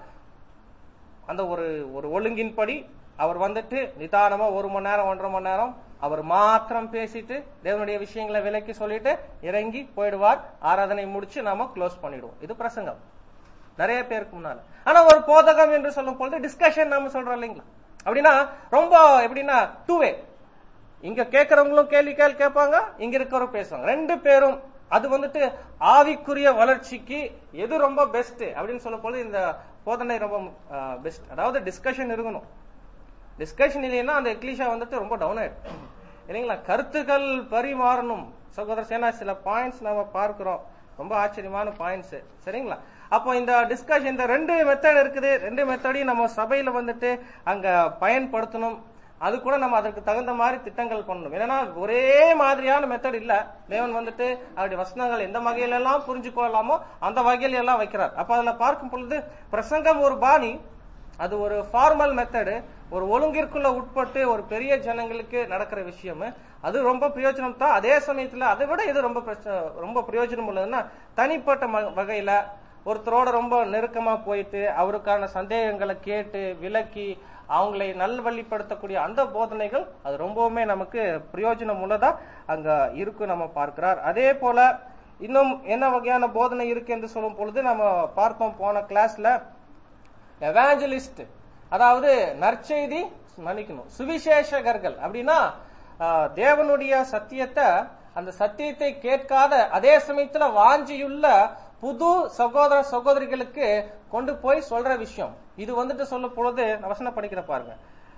அந்த ஒரு ஒரு ஒழுங்கின்படி அவர் வந்துட்டு நிதானமா ஒரு மணி நேரம் ஒன்றரை மணி நேரம் அவர் மாத்திரம் பேசிட்டு தேவனுடைய விஷயங்களை விலக்கி சொல்லிட்டு இறங்கி போயிடுவார் ஆராதனை முடிச்சு நாம க்ளோஸ் பண்ணிடுவோம் இது பிரசங்கம் நிறைய பேருக்கு முன்னால ஆனா ஒரு போதகம் என்று சொல்லும் பொழுது டிஸ்கஷன் நாம சொல்றோம் இல்லைங்களா அப்படின்னா ரொம்ப எப்படின்னா டூ வே இங்க கேட்கறவங்களும் கேள்வி கேள்வி கேட்பாங்க இங்க இருக்கிறவங்க பேசுவாங்க ரெண்டு பேரும் அது வந்துட்டு ஆவிக்குரிய வளர்ச்சிக்கு எது ரொம்ப பெஸ்ட் அப்படின்னு சொல்லும் பொழுது இந்த போதனை ரொம்ப பெஸ்ட் அதாவது டிஸ்கஷன் இருக்கணும் டிஸ்கஷன் இல்லைன்னா அந்த எக்லீஷா வந்துட்டு ரொம்ப டவுன் ஆயிடும் இல்லைங்களா கருத்துக்கள் பரிமாறணும் சகோதர சேனா சில பாயிண்ட்ஸ் நம்ம பார்க்கிறோம் ரொம்ப ஆச்சரியமான பாயிண்ட்ஸ் சரிங்களா அப்போ இந்த டிஸ்கஷன் இந்த ரெண்டு மெத்தட் இருக்குது ரெண்டு மெத்தடையும் நம்ம சபையில வந்துட்டு அங்க பயன்படுத்தணும் அது கூட நம்ம அதற்கு தகுந்த மாதிரி திட்டங்கள் பண்ணணும் ஏன்னா ஒரே மாதிரியான மெத்தட் இல்ல தேவன் வந்துட்டு அவருடைய வசனங்கள் எந்த வகையில எல்லாம் புரிஞ்சு கொள்ளலாமோ அந்த வகையில எல்லாம் வைக்கிறார் அப்ப அதுல பார்க்கும் பொழுது பிரசங்கம் ஒரு பாணி அது ஒரு ஃபார்மல் மெத்தடு ஒரு ஒழுங்கிற்குள்ள உட்பட்டு ஒரு பெரிய ஜனங்களுக்கு நடக்கிற விஷயம் அது ரொம்ப பிரயோஜனம் தான் அதே சமயத்துல அதை விட இது ரொம்ப பிரச்ச- ரொம்ப பிரயோஜனம் உள்ளதுன்னா தனிப்பட்ட ம- வகையில ஒருத்தரோட ரொம்ப நெருக்கமா போயிட்டு அவருக்கான சந்தேகங்களை கேட்டு விலக்கி அவங்களை நல்வழிப்படுத்தக்கூடிய அந்த போதனைகள் அது ரொம்பவுமே நமக்கு பிரயோஜனம் உள்ளதா அங்க இருக்கு நம்ம பார்க்கிறார் அதே போல இன்னும் என்ன வகையான போதனை இருக்கு என்று சொல்லும் பொழுது நம்ம பார்த்தோம் போன கிளாஸ்ல எவாஞ்சலிஸ்ட் அதாவது நற்செய்தி மன்னிக்கணும் சுவிசேஷகர்கள் அப்படின்னா ஆஹ், தேவனுடைய சத்தியத்தை அந்த சத்தியத்தை கேட்காத அதே சமயத்துல வாஞ்சியுள்ள புது சகோதர சகோதரிகளுக்கு கொண்டு போய் சொல்ற விஷயம் இது வந்துட்டு சொல்லும் பொழுது நான் வசனம் படிக்கிற பாருங்க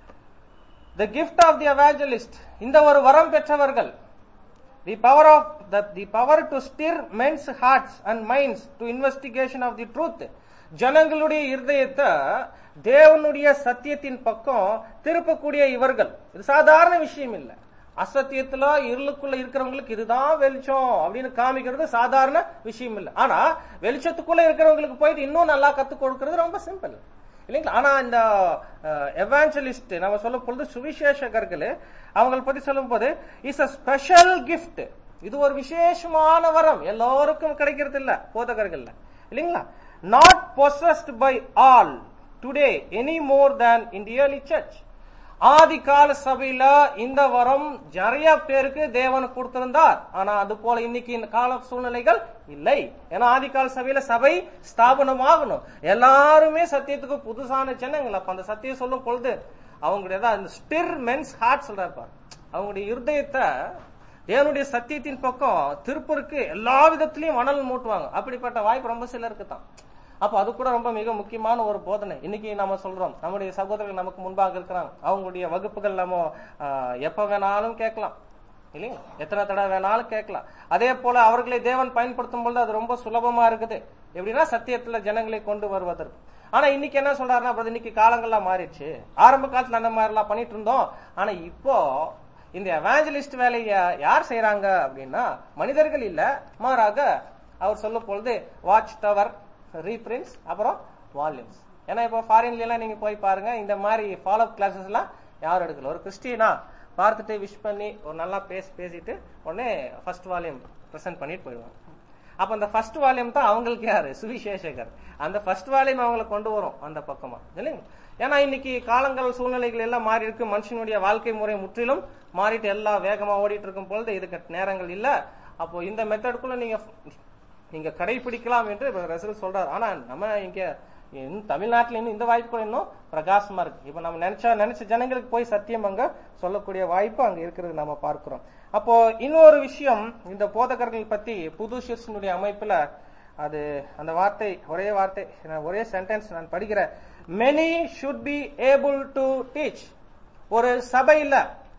the gift of the evangelist இந்த ஒரு வரம் பெற்றவர்கள் the power of the, the power to stir men's hearts and minds to investigation of the truth ஜனங்களுடைய இருதயத்தை தேவனுடைய சத்தியத்தின் பக்கம் திருப்பக்கூடிய இவர்கள் இது சாதாரண விஷயம் இல்ல அசத்தியத்துல இருளுக்குள்ள இருக்கிறவங்களுக்கு இதுதான் வெளிச்சம் அப்படின்னு காமிக்கிறது சாதாரண விஷயம் இல்ல ஆனா வெளிச்சத்துக்குள்ள இருக்கிறவங்களுக்கு போயிட்டு இன்னும் நல்லா கத்துக் கொடுக்கிறது ரொம்ப சிம்பிள் இல்லைங்களா ஆனா இந்த எவாஞ்சலிஸ்ட் நம்ம சொல்லும் பொழுது சுவிசேஷகர்கள் அவங்களை பத்தி சொல்லும் போது இஸ் அ ஸ்பெஷல் கிஃப்ட் இது ஒரு விசேஷமான வரம் எல்லோருக்கும் கிடைக்கிறது இல்ல போதகர்கள்ல இல்லைங்களா not possessed by all today any more than in the early church ஆதி கால சபையில இந்த வரம் நிறைய பேருக்கு தேவன் கொடுத்திருந்தார் ஆனா அது போல இன்னைக்கு இந்த கால சூழ்நிலைகள் இல்லை ஏன்னா ஆதி கால சபையில சபை ஸ்தாபனமாகணும் எல்லாருமே சத்தியத்துக்கு புதுசான ஜனங்கள் அப்ப அந்த சத்தியம் சொல்லும் பொழுது அவங்களுடைய அந்த ஸ்டிர் மென்ஸ் ஹார்ட் சொல்றாரு பாரு. அவங்களுடைய இருதயத்தை தேவனுடைய சத்தியத்தின் பக்கம் திருப்பருக்கு எல்லா விதத்திலையும் மணல் மூட்டுவாங்க அப்படிப்பட்ட வாய்ப்பு ரொம்ப சிலருக்கு தான் அப்ப அது கூட ரொம்ப மிக முக்கியமான ஒரு போதனை இன்னைக்கு நம்ம சொல்றோம் நம்முடைய சகோதரர்கள் நமக்கு முன்பாக இருக்கிறாங்க அவங்களுடைய வகுப்புகள் நம்ம ஆஹ், எப்ப வேணாலும் கேட்கலாம் இல்லைங்களா எத்தனை தடவை வேணாலும் கேட்கலாம் அதே போல அவர்களை தேவன் பயன்படுத்தும் பொழுது அது ரொம்ப சுலபமா இருக்குது எப்படின்னா சத்தியத்துல ஜனங்களை கொண்டு வருவதற்கு ஆனா இன்னைக்கு என்ன சொல்றாருன்னா brother, இன்னைக்கு காலங்கள்லாம் மாறிடுச்சு ஆரம்ப காலத்துல அந்த மாதிரி எல்லாம் பண்ணிட்டு இருந்தோம் ஆனா இப்போ இந்த எவாஞ்சலிஸ்ட் வேலையை யார் செய்யறாங்க அப்படின்னா மனிதர்கள் இல்ல மாறாக அவர் சொல்லும் பொழுது வாட்ச் டவர் ரீப்ரின்ஸ் அப்புறம் வால்யூம்ஸ் ஏன்னா இப்போ ஃபாரின்ல எல்லாம் நீங்க போய் பாருங்க இந்த மாதிரி ஃபாலோ அப் கிளாஸஸ் எல்லாம் யாரும் எடுக்கல ஒரு கிறிஸ்டியனா பார்த்துட்டு விஷ் பண்ணி ஒரு நல்லா பேசி பேசிட்டு உடனே ஃபர்ஸ்ட் வால்யூம் ப்ரெசென்ட் பண்ணிட்டு போயிடுவாங்க அப்ப அந்த ஃபர்ஸ்ட் வால்யூம் தான் அவங்களுக்கு யாரு சுவிசேஷகர் அந்த ஃபர்ஸ்ட் வால்யூம் அவங்களை கொண்டு வரும் அந்த பக்கமா இல்லைங்க ஏன்னா இன்னைக்கு காலங்கள் சூழ்நிலைகள் எல்லாம் மாறி இருக்கு மனுஷனுடைய வாழ்க்கை முறை முற்றிலும் மாறிட்டு எல்லாம் வேகமா ஓடிட்டு இருக்கும் பொழுது இதுக்கு நேரங்கள் இல்ல அப்போ இந்த மெத்தடுக்குள்ள நீங்க நீங்க கடைபிடிக்கலாம் என்று ரசூல் சொல்றாரு ஆனா நம்ம இங்க இன்னும் தமிழ்நாட்டுல இன்னும் இந்த வாய்ப்பு கூட இன்னும் பிரகாசமா இருக்கு இப்ப நம்ம நினைச்சா நினைச்ச ஜனங்களுக்கு போய் சத்தியம் அங்க சொல்லக்கூடிய வாய்ப்பு அங்க இருக்கிறது நம்ம பார்க்கிறோம் அப்போ இன்னொரு விஷயம் இந்த போதகர்கள் பத்தி புது சிறுசனுடைய அமைப்புல அது அந்த வார்த்தை ஒரே வார்த்தை நான் ஒரே சென்டென்ஸ் நான் படிக்கிறேன் many should be able to teach ஒரு சபையில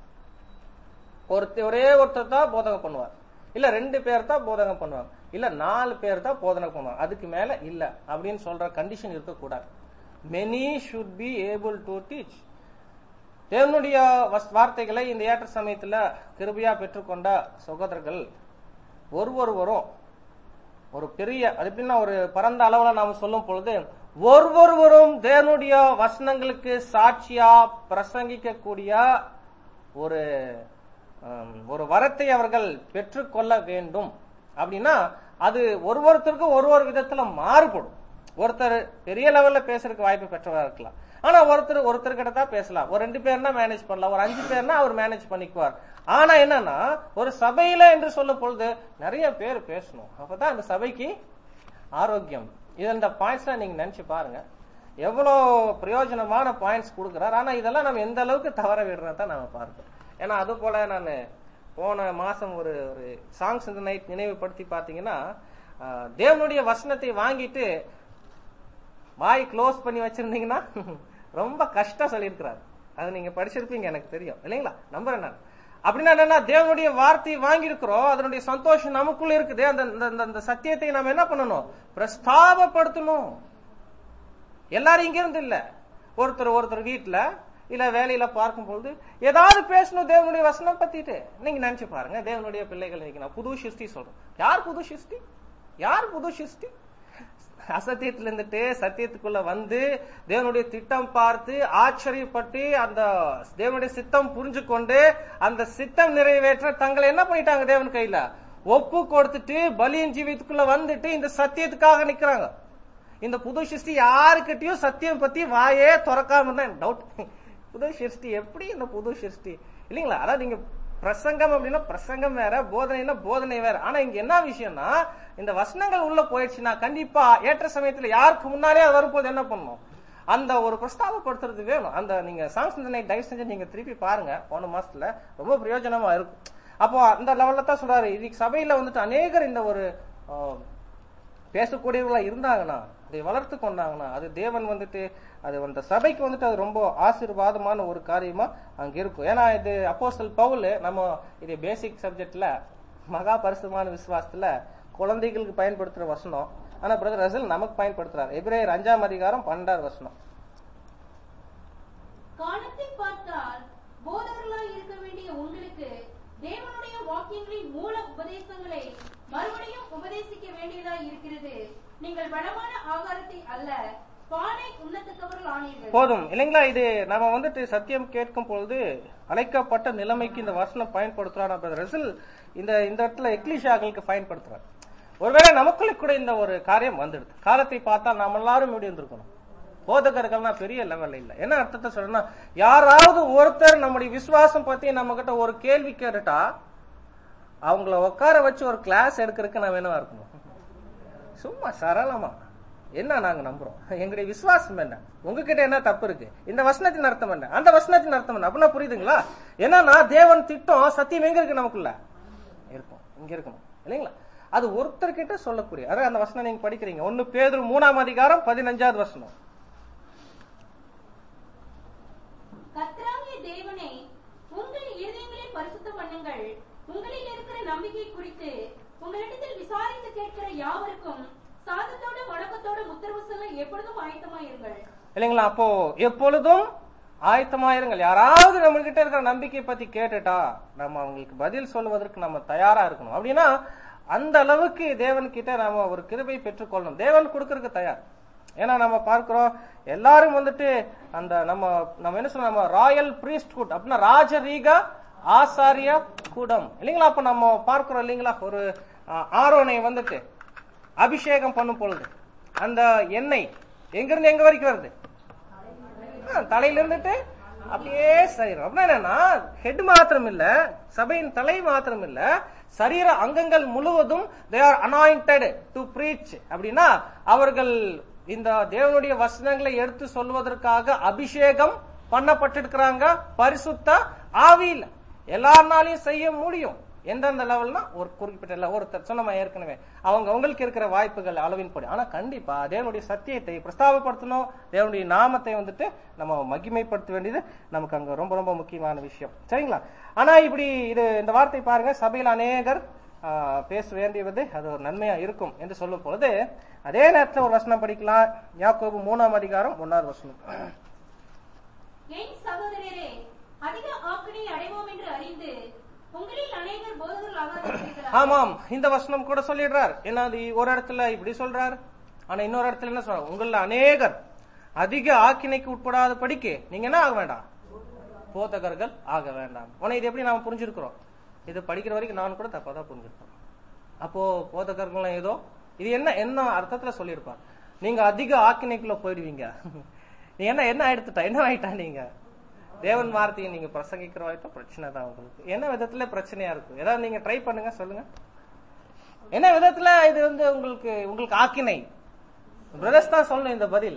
ஒருத்தர் ஒரே ஒருத்தர் தான் போதகம் பண்ணுவார் இல்ல ரெண்டு பேர் தான் போதகம் பண்ணுவாங்க இல்ல நாலு பேர் தான் போதனை பண்ணுவாங்க அதுக்கு மேல இல்ல அப்படின்னு சொல்ற கண்டிஷன் இருக்கக்கூடாது many should be able to teach தேவனுடைய வஸ்- வார்த்தைகளை இந்த ஏற்ற சமயத்துல கிருபையா பெற்றுக்கொண்ட சகோதரர்கள் ஒருவொருவரும் ஒரு பெரிய அது எப்படின்னா ஒரு பரந்த அளவுல நாம சொல்லும் பொழுது ஒவ்வொருவரும் தேவனுடைய வசனங்களுக்கு சாட்சியா பிரசங்கிக்கக்கூடிய ஒரு ஆம், ஒரு வரத்தை அவர்கள் பெற்றுக்கொள்ள வேண்டும் அப்படின்னா அது ஒரு ஒருத்தருக்கும் ஒரு ஒரு விதத்துல மாறுபடும் ஒருத்தர் பெரிய லெவல்ல பேசுறதுக்கு வாய்ப்பு பெற்றவரா இருக்கலாம் ஆனா ஒருத்தர் ஒருத்தர்கிட்ட தான் பேசலாம் ஒரு ரெண்டு பேர்னா மேனேஜ் பண்ணலாம் ஒரு அஞ்சு பேர்னா அவர் மேனேஜ் பண்ணிக்குவார் ஆனா என்னன்னா ஒரு சபையில என்று சொல்லும் பொழுது நிறைய பேர் பேசணும் அப்பதான் அந்த சபைக்கு ஆரோக்கியம் இது இந்த பாயிண்ட்ஸ்லாம் நீங்க நினைச்சு பாருங்க எவ்வளவு பிரயோஜனமான பாயிண்ட்ஸ் கொடுக்குறாரு ஆனா இதெல்லாம் நம்ம எந்த அளவுக்கு தவற விடுறதா நம்ம பார்க்கணும் ஏன்னா அது போல நான் போன மாசம் ஒரு ஒரு சாங்ஸ் இந்த நைட் நினைவுபடுத்தி பாத்தீங்கன்னா ஆஹ், தேவனுடைய வசனத்தை வாங்கிட்டு வாய் க்ளோஸ் பண்ணி வச்சிருந்தீங்கன்னா ரொம்ப கஷ்டம் சொல்லியிருக்கிறார் அது நீங்க படிச்சிருப்பீங்க எனக்கு தெரியும் இல்லைங்களா நம்புறேன் நான் அப்படின்னா என்னன்னா தேவனுடைய வார்த்தையை வாங்கியிருக்கிறோம் அதனுடைய சந்தோஷம் நமக்குள்ள இருக்குது அந்த அந்த- அந்த- அந்த சத்தியத்தை நம்ம என்ன பண்ணணும் பிரஸ்தாபப்படுத்தணும் எல்லாரும் இங்க இருந்து இல்ல ஒருத்தர் ஒருத்தர் வீட்டுல இல்ல வேலையில பார்க்கும்போது ஏதாவது பேசணும் தேவனுடைய வசனம் பத்திட்டு நீங்க நினைச்சு பாருங்க தேவனுடைய பிள்ளைகள் இன்னைக்கு நான் புது சிருஷ்டி சொல்றேன் யார் புது சிருஷ்டி யார் புது சிருஷ்டி அசத்தியத்துல இருந்துட்டு சத்தியத்துக்குள்ள வந்து தேவனுடைய திட்டம் பார்த்து ஆச்சரியப்பட்டு அந்த தேவனுடைய சித்தம் புரிஞ்சு கொண்டு அந்த சித்தம் நிறைவேற்ற தங்களை என்ன பண்ணிட்டாங்க தேவன் கையில ஒப்பு கொடுத்துட்டு பலியின் ஜீவியத்துக்குள்ள வந்துட்டு இந்த சத்தியத்துக்காக நிக்கிறாங்க இந்த புது சிருஷ்டி யாருக்கிட்டயும் சத்தியம் பத்தி வாயே திறக்காம தான் டவுட் புது சிருஷ்டி எப்படி இந்த புது சிருஷ்டி இல்லைங்களா அதாவது நீங்க பிரசங்கம் அப்படின்னா பிரசங்கம் வேற போதனைனா போதனை வேற ஆனா இங்க என்ன விஷயம்னா இந்த வசனங்கள் உள்ள போயிடுச்சுன்னா கண்டிப்பா ஏற்ற சமயத்துல யாருக்கு முன்னாலே அது வரும்போது என்ன பண்ணணும் அந்த ஒரு பிரஸ்தாபப்படுத்துறது வேணும் அந்த நீங்க சாங்ஸ் நைட் தயவு செஞ்சு நீங்க திருப்பி பாருங்க போன மாசத்துல ரொம்ப பிரயோஜனமா இருக்கும் அப்போ அந்த லெவல்ல தான் சொல்றாரு இன்னைக்கு சபையில வந்துட்டு அநேகர் இந்த ஒரு ஆஹ், பேசக்கூடியவர்களா இருந்தாங்கன்னா அதை வளர்த்து கொண்டாங்கன்னா அது தேவன் வந்துட்டு அது அந்த சபைக்கு வந்துட்டு அது ரொம்ப ஆசீர்வாதமான ஒரு காரியமா அங்க இருக்கும் ஏன்னா இது அப்போஸ்தல் பவுல் நம்ம இது பேசிக் சப்ஜெக்ட்ல மகா பரிசுமான விசுவாசத்துல குழந்தைகளுக்கு பயன்படுத்துற வசனம் ஆனா பிரதர் ரசல் நமக்கு பயன்படுத்துறாரு எபிரேயர் அஞ்சாம் அதிகாரம் பன்னெண்டாவது வசனம் காலத்தை பார்த்தால் போதகர்களாய் இருக்க வேண்டிய உங்களுக்கு தேவனுடைய வாக்கியங்களின் மூல உபதேசங்களை மறுபடியும் உபதேசிக்க வேண்டியதாய் இருக்கிறது நீங்கள் வளமான ஆகாரத்தை அல்ல பானை உண்ணத்தக்கவர்கள் ஆனீர்கள் போதும் இல்லைங்களா இது நம்ம வந்துட்டு சத்தியம் கேட்கும் பொழுது அழைக்கப்பட்ட நிலைமைக்கு இந்த வசனம் பயன்படுத்துறான் பிரதர் ரசல் இந்த இந்த இடத்துல எக்லிஷாக்களுக்கு பயன்படுத்துறார் ஒருவேளை நமக்குள்ள கூட இந்த ஒரு காரியம் வந்துடுது காலத்தை பார்த்தா நாம எல்லாரும் இப்படி இருந்திருக்கணும் போதகர்கள்னா பெரிய லெவல்ல இல்ல என்ன அர்த்தத்தை சொல்றேன்னா யாராவது ஒருத்தர் நம்முடைய விசுவாசம் பத்தி நம்ம கிட்ட ஒரு கேள்வி கேட்டுட்டா அவங்கள உட்கார வச்சு ஒரு கிளாஸ் எடுக்கிறதுக்கு நான் வேணவா இருக்கணும் சும்மா சரளமா என்ன நாங்க நம்புறோம் எங்களுடைய விசுவாசம் என்ன உங்ககிட்ட என்ன தப்பு இருக்கு இந்த வசனத்தின் அர்த்தம் என்ன அந்த வசனத்தின் அர்த்தம் என்ன அப்படின்னா புரியுதுங்களா என்னன்னா தேவன் திட்டம் சத்தியம் எங்க இருக்கு நமக்குள்ள இருக்கும் இங்க இருக்கணும் இல்லைங்களா அது ஒருத்தர்கிட்ட சொல்லக்கூடிய அதான் அந்த வசனம் நீங்க படிக்கிறீங்க ஒன்னு பேதுரு மூணாம் அதிகாரம் பதினஞ்சாவது வசனம் கர்த்தராகிய தேவனை உங்கள் இருதயங்களை பரிசுத்தம் பண்ணுங்கள் உங்களில் இருக்கிற நம்பிக்கை குறித்து உங்களிடத்தில் விசாரித்து கேட்கிற யாவருக்கும் சாதத்தோடு வணக்கத்தோடு உத்தரவு சொல்ல எப்பொழுதும் ஆயத்தமாயிருங்கள் இல்லைங்களா அப்போ எப்பொழுதும் ஆயத்தமாயிருங்கள் யாராவது நம்ம கிட்ட இருக்கிற நம்பிக்கை பத்தி கேட்டுட்டா நம்ம அவங்களுக்கு பதில் சொல்வதற்கு நம்ம தயாரா இருக்கணும் அப்படின்னா அந்த அளவுக்கு தேவன் கிட்ட நாம ஒரு கிருபை பெற்றுக்கொள்ளணும் தேவன் கொடுக்கறதுக்கு தயார் ஏன்னா நம்ம பார்க்கிறோம் எல்லாரும் வந்துட்டு அந்த நம்ம நம்ம என்ன சொல்றோம் நம்ம ராயல் பிரீஸ்ட்ஹுட் அப்படின்னா ராஜரீக ஆசாரிய கூடம் இல்லைங்களா அப்ப நம்ம பார்க்கிறோம் இல்லைங்களா ஒரு அஹ், ஆரோனை வந்துட்டு அபிஷேகம் பண்ணும் பொழுது அந்த எண்ணெய் எங்கிருந்து எங்க வரைக்கும் வருது ஆ, தலையில இருந்துட்டு அப்படியே சரீரம் அப்படின்னா என்னன்னா ஹெட் மாத்திரம் இல்ல சபையின் தலை மாத்திரம் இல்ல சரீர அங்கங்கள் முழுவதும் they are anointed to preach அப்படின்னா அவர்கள் இந்த தேவனுடைய வசனங்களை எடுத்து சொல்வதற்காக அபிஷேகம் பண்ணப்பட்டிருக்கிறாங்க பரிசுத்த ஆவியில் எல்லாருனாலையும் செய்ய முடியும் எந்தெந்த லெவல்னா ஒரு குறிப்பிட்ட level. ஒருத்தர் சொன்னமா ஏற்கனவே அவங்க அவங்களுக்கு இருக்கிற வாய்ப்புகள் அளவின் படி ஆனா கண்டிப்பா தேவனுடைய சத்தியத்தை பிரஸ்தாபப்படுத்தணும் தேவனுடைய நாமத்தை வந்துட்டு நம்ம மகிமைப்படுத்த வேண்டியது நமக்கு அங்க ரொம்ப ரொம்ப முக்கியமான விஷயம் சரிங்களா ஆனா இப்படி இது இந்த வார்த்தை பாருங்க சபையில் அநேகர் ஆ, பேச வேண்டியது அது ஒரு நன்மையா இருக்கும் என்று சொல்லும் பொழுது அதே நேரத்தில் ஒரு வசனம் படிக்கலாம் யாக்கோபு மூணாம் அதிகாரம் ஒன்னாவது வசனம் என் சகோதரரே அதிக ஆக்கினை அடைவோம் என்று அறிந்து உங்களில் அநேகர் போதகர்களாக இருக்கிறீர்களா ஆமாம் இந்த வசனம் கூட சொல்லிடுறார் ஏன்னா அது ஒரு இடத்துல இப்படி சொல்றார் ஆனா இன்னொரு இடத்துல என்ன சொல்றார் உங்கள அநேகர் அதிக ஆக்கினைக்கு உட்படாத படிக்க நீங்க என்ன ஆக வேண்டாம் போதகர்கள் ஆக வேண்டாம் உன இது எப்படி நாம புரிஞ்சிருக்கிறோம் இது படிக்கிற வரைக்கும் நான் கூட தப்பா தான் புரிஞ்சிருக்கோம் அப்போ போதகர்கள் ஏதோ இது என்ன என்ன அர்த்தத்துல சொல்லியிருப்பார் நீங்க அதிக ஆக்கினைக்குள்ள போயிடுவீங்க நீ என்ன என்ன எடுத்துட்டா என்ன ஆயிட்டா நீங்க தேவன் வார்த்தையை நீங்க பிரசங்கிக்கிற வரைக்கும் பிரச்சனை தான் உங்களுக்கு என்ன விதத்துல பிரச்சனையா இருக்கும் ஏதாவது நீங்க ட்ரை பண்ணுங்க சொல்லுங்க என்ன விதத்துல இது வந்து உங்களுக்கு உங்களுக்கு ஆக்கினை பிரதர்ஸ் தான் சொல்லணும் இந்த பதில்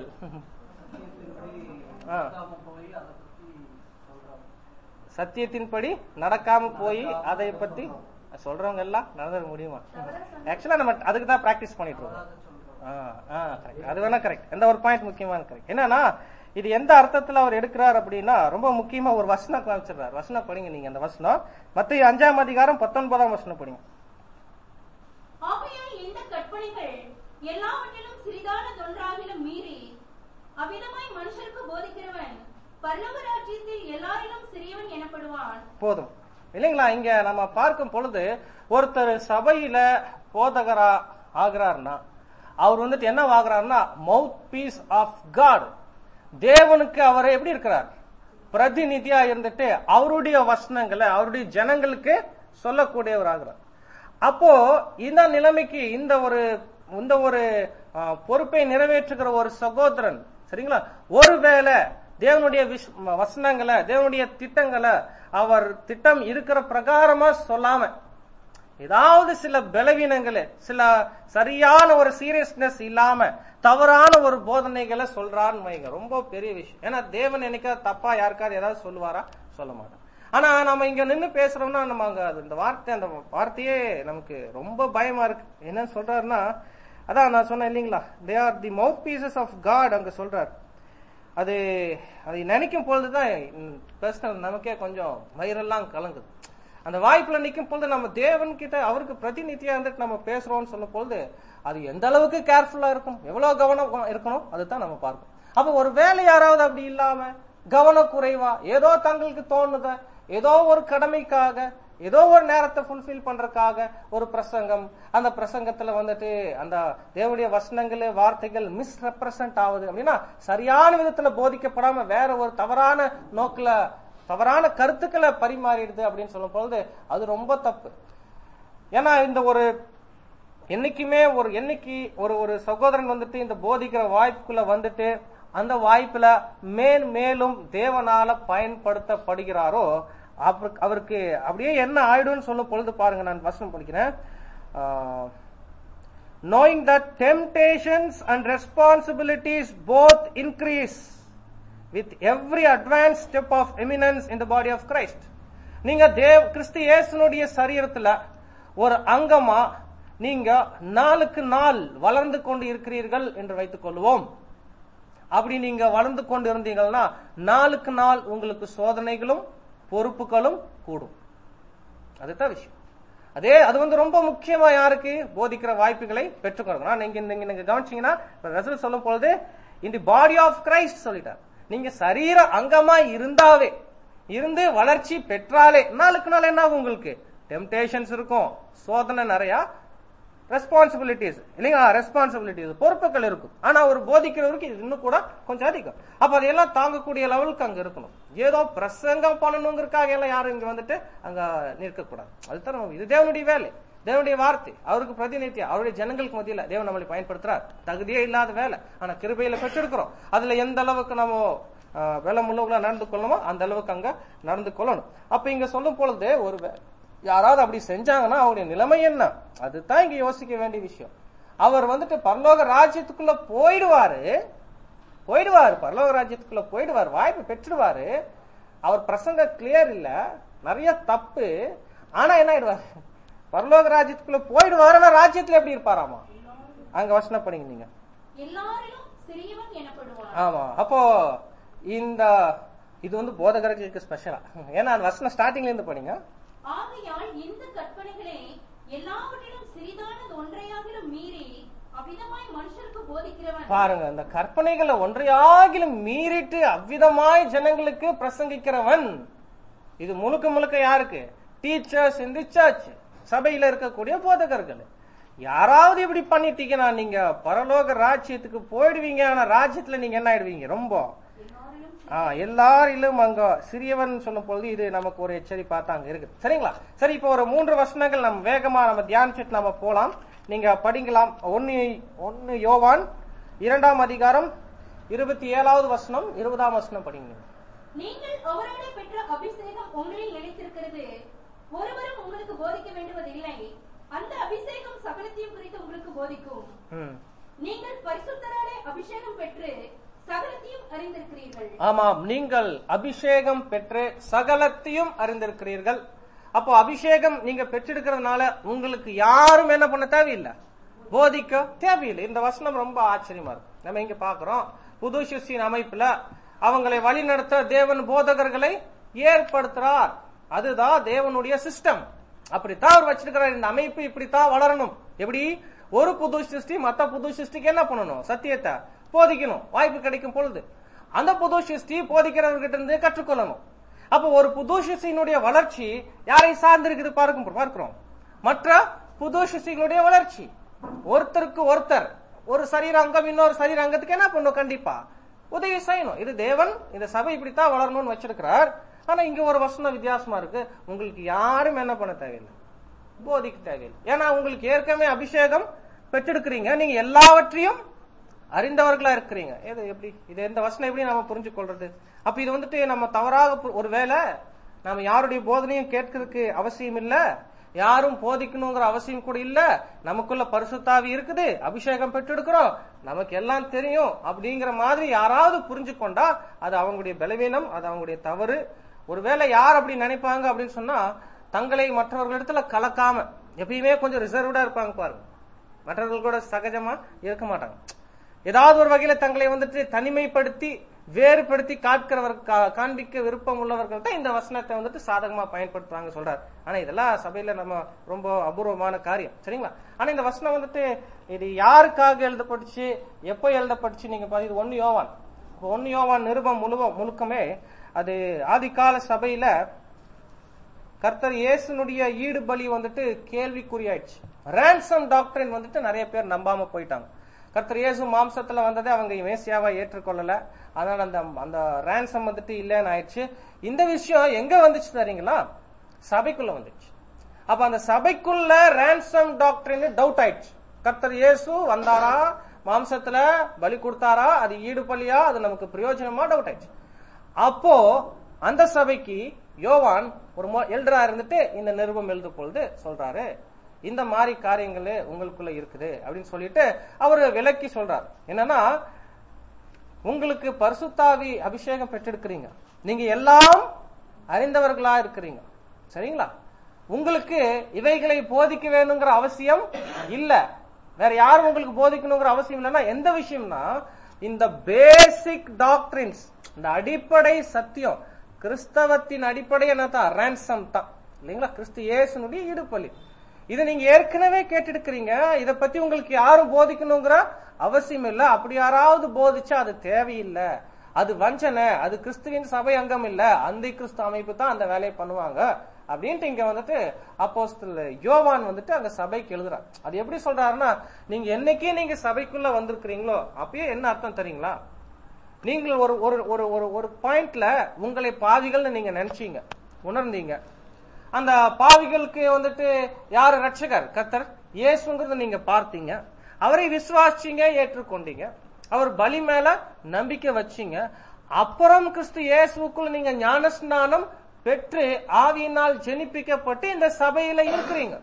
ஆ. போய் அதை பத்தி சொல்றாங்க சத்தியத்தின்படி நடக்காம போய் அதை பத்தி சொல்றவங்க எல்லாம் நடந்துட முடியுமா ஆக்சுவலா நம்ம அதுக்கு தான் பிராக்டிஸ் பண்ணிட்டு இருக்கோம் ஆ, ஆ, correct. அது வேணா கரெக்ட் இந்த ஒரு பாயிண்ட் முக்கியமான கரெக்ட் என்னன்னா இது எந்த அர்த்தத்துல அவர் எடுக்கிறார் அப்படின்னா ரொம்ப முக்கியமா ஒரு வசனம் காமிச்சிடுறார் வசனம் படிங்க நீங்க அந்த வசனம் மத்திய அஞ்சாம் அதிகாரம் பத்தொன்பதாம் வசனம் படிங்க ஆகையால் இந்த கற்பனைகள் எல்லாவற்றிலும் சிறிதானதொன்றாகிலும் மீறி அவ்விதமாய் மனுஷருக்கு போதிக்கிறவன் பரலோக ராஜ்யத்தில் எல்லாரிலும் சிறியவன் எனப்படுவான் போதும் இல்லைங்களா இங்க நம்ம பார்க்கும் பொழுது ஒருத்தர் சபையில போதகரா ஆகிறார்னா அவர் வந்துட்டு என்ன ஆகிறார்னா மவுத் பீஸ் ஆஃப் காட் தேவனுக்கு அவர் எப்படி இருக்கிறார் பிரதிநிதியா இருந்துட்டு அவருடைய வசனங்களை அவருடைய ஜனங்களுக்கு சொல்லக்கூடியவர் ஆகிறார் அப்போ இந்த நிலைமைக்கு இந்த ஒரு இந்த ஒரு ஆ, பொறுப்பை நிறைவேற்றுகிற ஒரு சகோதரன் சரிங்களா ஒருவேளை தேவனுடைய விஷ்- வசனங்களை தேவனுடைய திட்டங்களை அவர் திட்டம் இருக்கிற பிரகாரமா சொல்லாம ஏதாவது சில பலவீனங்களை சில சரியான ஒரு சீரியஸ்னஸ் இல்லாம தவறான ஒரு போதனைகளை சொல்றான்னு வைங்க ரொம்ப பெரிய விஷயம் ஏன்னா தேவன் என்னைக்காவது தப்பா யாருக்காவது ஏதாவது சொல்லுவாரா சொல்ல மாட்டான் ஆனா நம்ம இங்க நின்னு பேசுறோம்னா நம்ம அங்க அது இந்த வார்த்தை அந்த வார்த்தையே நமக்கு ரொம்ப பயமா இருக்கு என்னன்னு சொல்றாருன்னா அதான் நான் சொன்னேன் இல்லைங்களா they are the mouthpieces of God அங்க சொல்றாரு அது அதை நினைக்கும் பொழுதுதான் பர்சனல் நமக்கே கொஞ்சம் வயிறெல்லாம் கலங்குது அந்த வாய்ப்புல நிக்கும் பொழுது நம்ம தேவன் கிட்ட அவருக்கு பிரதிநிதியா இருந்துட்டு நம்ம பேசுறோம்னு சொல்லும் பொழுது அது எந்த அளவுக்கு கேர்ஃபுல்லா இருக்கும் எவ்வளவு கவனம் இருக்கணும் அதுதான் நம்ம பார்க்கணும் அப்ப ஒரு வேலை யாராவது அப்படி இல்லாம கவனக்குறைவா ஏதோ தங்களுக்கு தோணுத ஏதோ ஒரு கடமைக்காக ஏதோ ஒரு நேரத்தை ஃபுல்ஃபில் பண்றதுக்காக ஒரு பிரசங்கம் அந்த பிரசங்கத்துல வந்துட்டு அந்த தேவனுடைய வசனங்கள் வார்த்தைகள் மிஸ் ரெப்ரசன்ட் ஆகுது அப்படின்னா சரியான விதத்துல போதிக்கப்படாம வேற ஒரு தவறான நோக்குல தவறான கருத்துக்களை பரிமாறிடுது அப்படின்னு சொல்லும் பொழுது அது ரொம்ப தப்பு ஏன்னா இந்த ஒரு என்னைக்குமே ஒரு என்னைக்கு ஒரு ஒரு சகோதரன் வந்துட்டு இந்த போதிக்கிற வாய்ப்புக்குள்ள வந்துட்டு அந்த வாய்ப்புல மேல் மேலும் தேவனால பயன்படுத்தப்படுகிறாரோ அவருக்கு அவருக்கு அப்படியே என்ன ஆயிடும்னு சொல்லும் பொழுது பாருங்க நான் வசனம் படிக்கிறேன் knowing that temptations and responsibilities both increase with every advanced step of eminence in the body of Christ நீங்க தேவ் கிறிஸ்து இயேசுனுடைய சரீரத்துல ஒரு அங்கமா நீங்க நாளுக்கு நாள் வளர்ந்து கொண்டு இருக்கிறீர்கள் என்று வைத்துக் கொள்வோம் அப்படி நீங்க வளர்ந்து கொண்டு இருந்தீங்கன்னா நாளுக்கு நாள் உங்களுக்கு சோதனைகளும் பொறுப்புகளும் கூடும் அதுதான் விஷயம் அதே அது வந்து ரொம்ப முக்கியமா யாருக்கு போதிக்கிற வாய்ப்புகளை பெற்றுக்கொள்ளுங்க நீங்க நீங்க நீங்க கவனிச்சீங்கன்னா ரசூல் சொல்லும் பொழுது இந்த பாடி ஆஃப் கிரைஸ்ட் சொல்லிட்டார் நீங்க சரீர அங்கமா இருந்தாவே இருந்து வளர்ச்சி பெற்றாலே நாளுக்கு நாள் என்ன ஆகும் உங்களுக்கு டெம்டேஷன்ஸ் இருக்கும் சோதனை நிறைய ரெஸ்பான்சிபிலிட்டிஸ் இல்லைங்களா ரெஸ்பான்சிபிலிட்டிஸ் பொறுப்புகள் இருக்கும் ஆனா ஒரு போதிக்கிறவருக்கு இது இன்னும் கூட கொஞ்சம் அதிகம் அப்ப அதையெல்லாம் தாங்கக்கூடிய லெவலுக்கு அங்க இருக்கணும் ஏதோ பிரசங்கம் பண்ணணுங்கிறதுக்காக எல்லாம் யாரும் இங்க வந்துட்டு அங்க நிற்கக்கூடாது அதுதான் நம்ம இது தேவனுடைய வேலை தேவனுடைய வார்த்தை அவருக்கு பிரதிநிதியா அவருடைய ஜனங்களுக்கு மத்தியில தேவன் நம்மளை பயன்படுத்துறார் தகுதியே இல்லாத வேலை ஆனா கிருபையில பெற்றிருக்கிறோம் அதுல எந்த அளவுக்கு நம்ம வேலை முள்ளவங்களா நடந்து கொள்ளணுமோ அந்த அளவுக்கு அங்க நடந்து கொள்ளணும் அப்ப இங்க சொல்லும் பொழுது ஒரு யாராவது அப்படி செஞ்சாங்கன்னா அவருடைய நிலைமை என்ன அதுதான் இங்க யோசிக்க வேண்டிய விஷயம் அவர் வந்துட்டு பரலோக ராஜ்யத்துக்குள்ள போயிடுவாரு போயிடுவாரு பரலோக ராஜ்யத்துக்குள்ள போயிடுவார் வாய்ப்பு பெற்றுடுவாரு அவர் பிரசங்க கிளியர் இல்ல நிறைய தப்பு ஆனா என்ன ஆயிடுவாரு பரலோக ராஜ்யத்துக்குள்ள போயிடுவாரு ஆனா ராஜ்யத்துல எப்படி இருப்பாராமா அங்க வசனம் படிங்க நீங்க எல்லாரிலும் சிறியவன் எனப்படுவான் ஆமா அப்போ இந்த இது வந்து போதகர்களுக்கு ஸ்பெஷலா ஏன்னா அந்த வசனம் ஸ்டார்டிங்ல இருந்து படிங்க ஆகையால் இந்த கற்பனைகளை எல்லாவற்றிலும் சிறிதானது ஒன்றையாகிலும் மீறி அவ்விதமாய் மனுஷருக்கு போதிக்கிறவன் பாருங்க இந்த கற்பனைகளை ஒன்றையாகிலும் மீறிட்டு அவ்விதமாய் ஜனங்களுக்கு பிரசங்கிக்கிறவன் இது முழுக்க முழுக்க யாருக்கு டீச்சர்ஸ் இந்த சர்ச் சபையில இருக்கக்கூடிய போதகர்கள் யாராவது இப்படி பண்ணிட்டீங்கன்னா நீங்க பரலோக ராஜ்யத்துக்கு போயிடுவீங்க ஆனா ராஜ்யத்துல நீங்க என்ன ஆயிடுவீங்க ரொம்ப ஆ, எல்லாரிலும் அங்க சிறியவன் சொல்லும் பொழுது இது நமக்கு ஒரு எச்சரிப்பா தான் அங்க இருக்கு சரிங்களா சரி இப்போ ஒரு மூன்று வசனங்கள் நம்ம வேகமா நம்ம தியானிச்சுட்டு நம்ம போலாம் நீங்க படிக்கலாம் ஒன்னு ஒன்னு யோவான் இரண்டாம் அதிகாரம் இருபத்தி ஏழாவது வசனம் இருபதாம் வசனம் படிங்க நீங்கள் அவரோட பெற்ற அபிஷேகம் உங்களில் நிலைத்திருக்கிறது ஒருவரும் உங்களுக்கு போதிக்க வேண்டுவதில்லை அந்த அபிஷேகம் சகலத்தையும் குறித்து உங்களுக்கு போதிக்கும் ம். நீங்கள் பரிசுத்தராலே அபிஷேகம் பெற்று சகலத்தையும் அறிந்திருக்கிறீர்கள் ஆமாம் நீங்கள் அபிஷேகம் பெற்று சகலத்தையும் அறிந்திருக்கிறீர்கள் அப்போ அபிஷேகம் நீங்க பெற்றிருக்கிறதுனால உங்களுக்கு யாரும் என்ன பண்ண தேவையில்லை போதிக்க தேவையில்லை இந்த வசனம் ரொம்ப ஆச்சரியமா இருக்கு நம்ம இங்க பாக்குறோம் புது சிஷ்யின் அமைப்புல அவங்களை வழிநடத்த தேவன் போதகர்களை ஏற்படுத்துறார் அதுதான் தேவனுடைய சிஸ்டம் அப்படித்தான் அவர் வச்சிருக்கிறார் இந்த அமைப்பு இப்படித்தான் வளரணும் எப்படி ஒரு புது சிருஷ்டி மத்த புது சிருஷ்டிக்கு என்ன பண்ணணும் சத்தியத்தை போதிக்கணும் வாய்ப்பு கிடைக்கும் பொழுது அந்த புது சிருஷ்டி போதிக்கிறவர்கிட்ட இருந்து கற்றுக்கொள்ளணும் அப்போ ஒரு புது சிருஷ்டியினுடைய வளர்ச்சி யாரை சார்ந்து இருக்குது பார்க்கும் பார்க்கிறோம் மற்ற புது சிருஷ்டிகளுடைய வளர்ச்சி ஒருத்தருக்கு ஒருத்தர் ஒரு சரீர அங்கம் இன்னொரு சரீர அங்கத்துக்கு என்ன பண்ணும் கண்டிப்பா உதவி செய்யணும் இது தேவன் இந்த சபை இப்படித்தான் வளரணும்னு வச்சிருக்கிறார் ஆனா இங்க ஒரு வசனம் வித்தியாசமா இருக்கு உங்களுக்கு யாரும் என்ன பண்ண தேவையில்லை போதிக்க தேவையில்லை ஏன்னா உங்களுக்கு ஏற்கனவே அபிஷேகம் பெற்றெடுக்கிறீங்க நீங்க எல்லாவற்றையும் அறிந்தவர்களா இருக்கிறீங்க இது எப்படி இது எந்த வசனம் எப்படி நாம புரிஞ்சு கொள்றது அப்ப இது வந்துட்டு நம்ம தவறாக பு- ஒருவேளை நாம யாருடைய போதனையும் கேட்கறதுக்கு அவசியம் இல்ல யாரும் போதிக்கணுங்கிற அவசியம் கூட இல்ல நமக்குள்ள பரிசுத்தாவி இருக்குது அபிஷேகம் பெற்றெடுக்கிறோம் நமக்கு எல்லாம் தெரியும் அப்படிங்கிற மாதிரி யாராவது புரிஞ்சு கொண்டா அது அவங்களுடைய பலவீனம் அது அவங்களுடைய தவறு ஒருவேளை யார் அப்படி நினைப்பாங்க அப்படின்னு சொன்னா தங்களை மற்றவர்களிடத்துல கலக்காம எப்பயுமே கொஞ்சம் ரிசர்வ்டா இருப்பாங்க பாருங்க மற்றவர்கள் கூட சகஜமா இருக்க மாட்டாங்க ஏதாவது ஒரு வகையில தங்களை வந்துட்டு தனிமைப்படுத்தி வேறுபடுத்தி காட்கிறவர் கா- காண்பிக்க விருப்பம் உள்ளவர்கள் தான் இந்த வசனத்தை வந்துட்டு சாதகமா பயன்படுத்துறாங்க சொல்றாரு ஆனா இதெல்லாம் சபையில நம்ம ரொம்ப அபூர்வமான காரியம் சரிங்களா ஆனா இந்த வசனம் வந்துட்டு இது யாருக்காக எழுதப்பட்டுச்சு எப்போ எழுதப்பட்டுச்சு நீங்க பாத்தீங்க இது ஒன்னு யோவான் இப்போ ஒன்னு யோவான் நிருபம் முழுவ முழுக்கமே அது ஆதிகால சபையில கர்த்தர் இயேசுனுடைய ஈடுபலி வந்துட்டு கேள்விக்குறியாயிடுச்சு ரேன்சம் டாக்டரின் வந்துட்டு நிறைய பேர் நம்பாம போயிட்டாங்க கர்த்தர் இயேசு மாம்சத்துல வந்ததை அவங்க மேசியாவா ஏற்றுக்கொள்ளல அதனால அந்த அந்த ரேன்சம் வந்துட்டு இல்லைன்னு ஆயிடுச்சு இந்த விஷயம் எங்க வந்துச்சு தெரியுங்களா சபைக்குள்ள வந்துச்சு அப்ப அந்த சபைக்குள்ள ரேன்சம் டாக்டரின் டவுட் ஆயிடுச்சு கர்த்தர் இயேசு வந்தாரா மாம்சத்துல பலி கொடுத்தாரா அது ஈடுபலியா அது நமக்கு பிரயோஜனமா டவுட் ஆயிடுச்சு அப்போ அந்த சபைக்கு யோவான் ஒரு எல்டரா இருந்துட்டு இந்த நிருபம் எழுத பொழுது சொல்றாரு இந்த மாதிரி காரியங்கள் உங்களுக்குள்ள இருக்குது அப்படின்னு சொல்லிட்டு அவர் விளக்கி சொல்றார் என்னன்னா உங்களுக்கு பரிசுத்தாவி அபிஷேகம் பெற்றெடுக்கிறீங்க நீங்க எல்லாம் அறிந்தவர்களா இருக்கிறீங்க சரிங்களா உங்களுக்கு இவைகளை போதிக்க வேணுங்கிற அவசியம் இல்ல வேற யாரும் உங்களுக்கு போதிக்கணுங்கிற அவசியம் இல்லைன்னா எந்த விஷயம்னா இந்த பேசிக் டாக்டரின்ஸ் இந்த அடிப்படை சத்தியம் கிறிஸ்தவத்தின் அடிப்படை என்னதான் ரேன்சம் தான் இல்லைங்களா கிறிஸ்து இயேசுனுடைய ஈடுபலி இது நீங்க ஏற்கனவே கேட்டிருக்கிறீங்க இத பத்தி உங்களுக்கு யாரும் போதிக்கணுங்கிற அவசியம் இல்ல அப்படி யாராவது போதிச்சா அது தேவையில்லை அது வஞ்சனை அது கிறிஸ்துவின் சபை அங்கம் இல்ல அந்த கிறிஸ்து அமைப்பு தான் அந்த வேலையை பண்ணுவாங்க அப்படின்ட்டு இங்க வந்துட்டு அப்போஸ்தல யோவான் வந்துட்டு அங்க சபைக்கு எழுதுறார் அது எப்படி சொல்றாருன்னா நீங்க என்னைக்கே நீங்க சபைக்குள்ள வந்திருக்கிறீங்களோ அப்பயே என்ன அர்த்தம் தெரியுங்களா நீங்கள் ஒரு ஒரு ஒரு ஒரு ஒரு பாயிண்ட்ல உங்களை பாவிகள்னு நீங்க நினைச்சீங்க உணர்ந்தீங்க அந்த பாவிகளுக்கு வந்துட்டு யாரு ரட்சகர் கர்த்தர் இயேசுங்கிறத நீங்க பார்த்தீங்க அவரை விசுவாசிச்சீங்க ஏற்றுக்கொண்டீங்க அவர் பலி மேல நம்பிக்கை வச்சீங்க அப்புறம் கிறிஸ்து இயேசுக்குள்ள நீங்க ஞானஸ்நானம் பெற்று ஆவியினால் ஜெனிப்பிக்கப்பட்டு இந்த சபையில இருக்கிறீங்க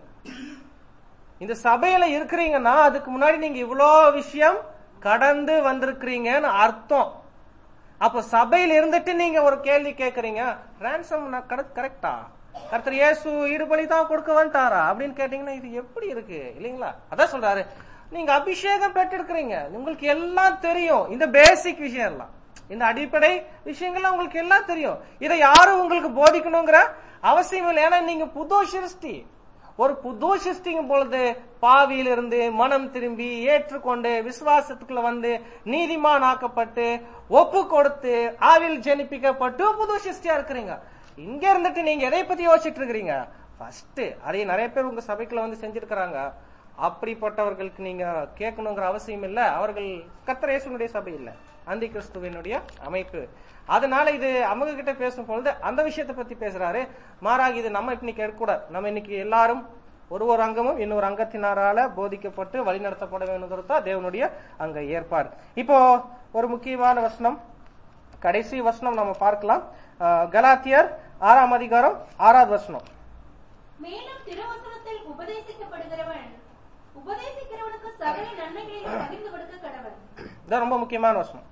இந்த சபையில இருக்கிறீங்கன்னா அதுக்கு முன்னாடி நீங்க இவ்வளோ விஷயம் கடந்து வந்திருக்கிறீங்கன்னு அர்த்தம் அப்ப சபையில இருந்துட்டு நீங்க ஒரு கேள்வி கேக்குறீங்க ransom கரெக்டா கர்த்தர் இயேசு ஈடுபலி தான் கொடுக்க வந்துட்டாரா அப்படின்னு கேட்டீங்கன்னா இது எப்படி இருக்கு இல்லைங்களா அதான் சொல்றாரு நீங்க அபிஷேகம் பெற்றிருக்கிறீங்க உங்களுக்கு எல்லாம் தெரியும் இந்த பேசிக் விஷயம் எல்லாம் இந்த அடிப்படை விஷயங்கள்லாம் உங்களுக்கு எல்லாம் தெரியும் இதை யாரும் உங்களுக்கு போதிக்கணுங்கிற அவசியம் இல்லை ஏன்னா நீங்க புது சிருஷ்டி ஒரு புது சிருஷ்டிங்கும் பொழுது பாவியிலிருந்து மனம் திரும்பி ஏற்றுக்கொண்டு விசுவாசத்துக்குள்ள வந்து நீதிமான் ஆக்கப்பட்டு ஒப்பு கொடுத்து ஆவில் ஜெனிப்பிக்கப்பட்டு புது சிருஷ்டியா இருக்கிறீங்க இங்க இருந்துட்டு நீங்க எதை பத்தி யோசிச்சுட்டு இருக்கிறீங்க ஃபர்ஸ்ட் அதை நிறைய பேர் உங்க சபைக்குள்ள வந்து செஞ்சிருக்கிறாங்க அப்படிப்பட்டவர்களுக்கு நீங்க கேட்கணுங்கிற அவசியம் இல்ல அவர்கள் கத்திரேசனுடைய சபை இல்ல அந்தி கிறிஸ்துவனுடைய அமைப்பு அதனால இது அவங்க கிட்ட பேசும் பொழுது அந்த விஷயத்தை பத்தி பேசுறாரு மாறாக இது நம்ம இன்னைக்கு எடுக்கக்கூடாது நம்ம இன்னைக்கு எல்லாரும் ஒரு ஒரு அங்கமும் இன்னொரு அங்கத்தினரால போதிக்கப்பட்டு வழிநடத்தப்பட வேணுங்கிறது தான் தேவனுடைய அங்க ஏற்பாடு இப்போ ஒரு முக்கியமான வசனம் கடைசி வசனம் நம்ம பார்க்கலாம் அஹ், கலாத்தியர் ஆறாம் அதிகாரம் ஆறாவது வசனம் மேலும் திருவசனத்தில் உபதேசிக்கப்படுகிறவன் உபதேசிக்கிறவனுக்கு சகல நன்மைகளையும் பகிர்ந்து கொடுக்க கடவன் இதான் ரொம்ப முக்கியமான வசனம்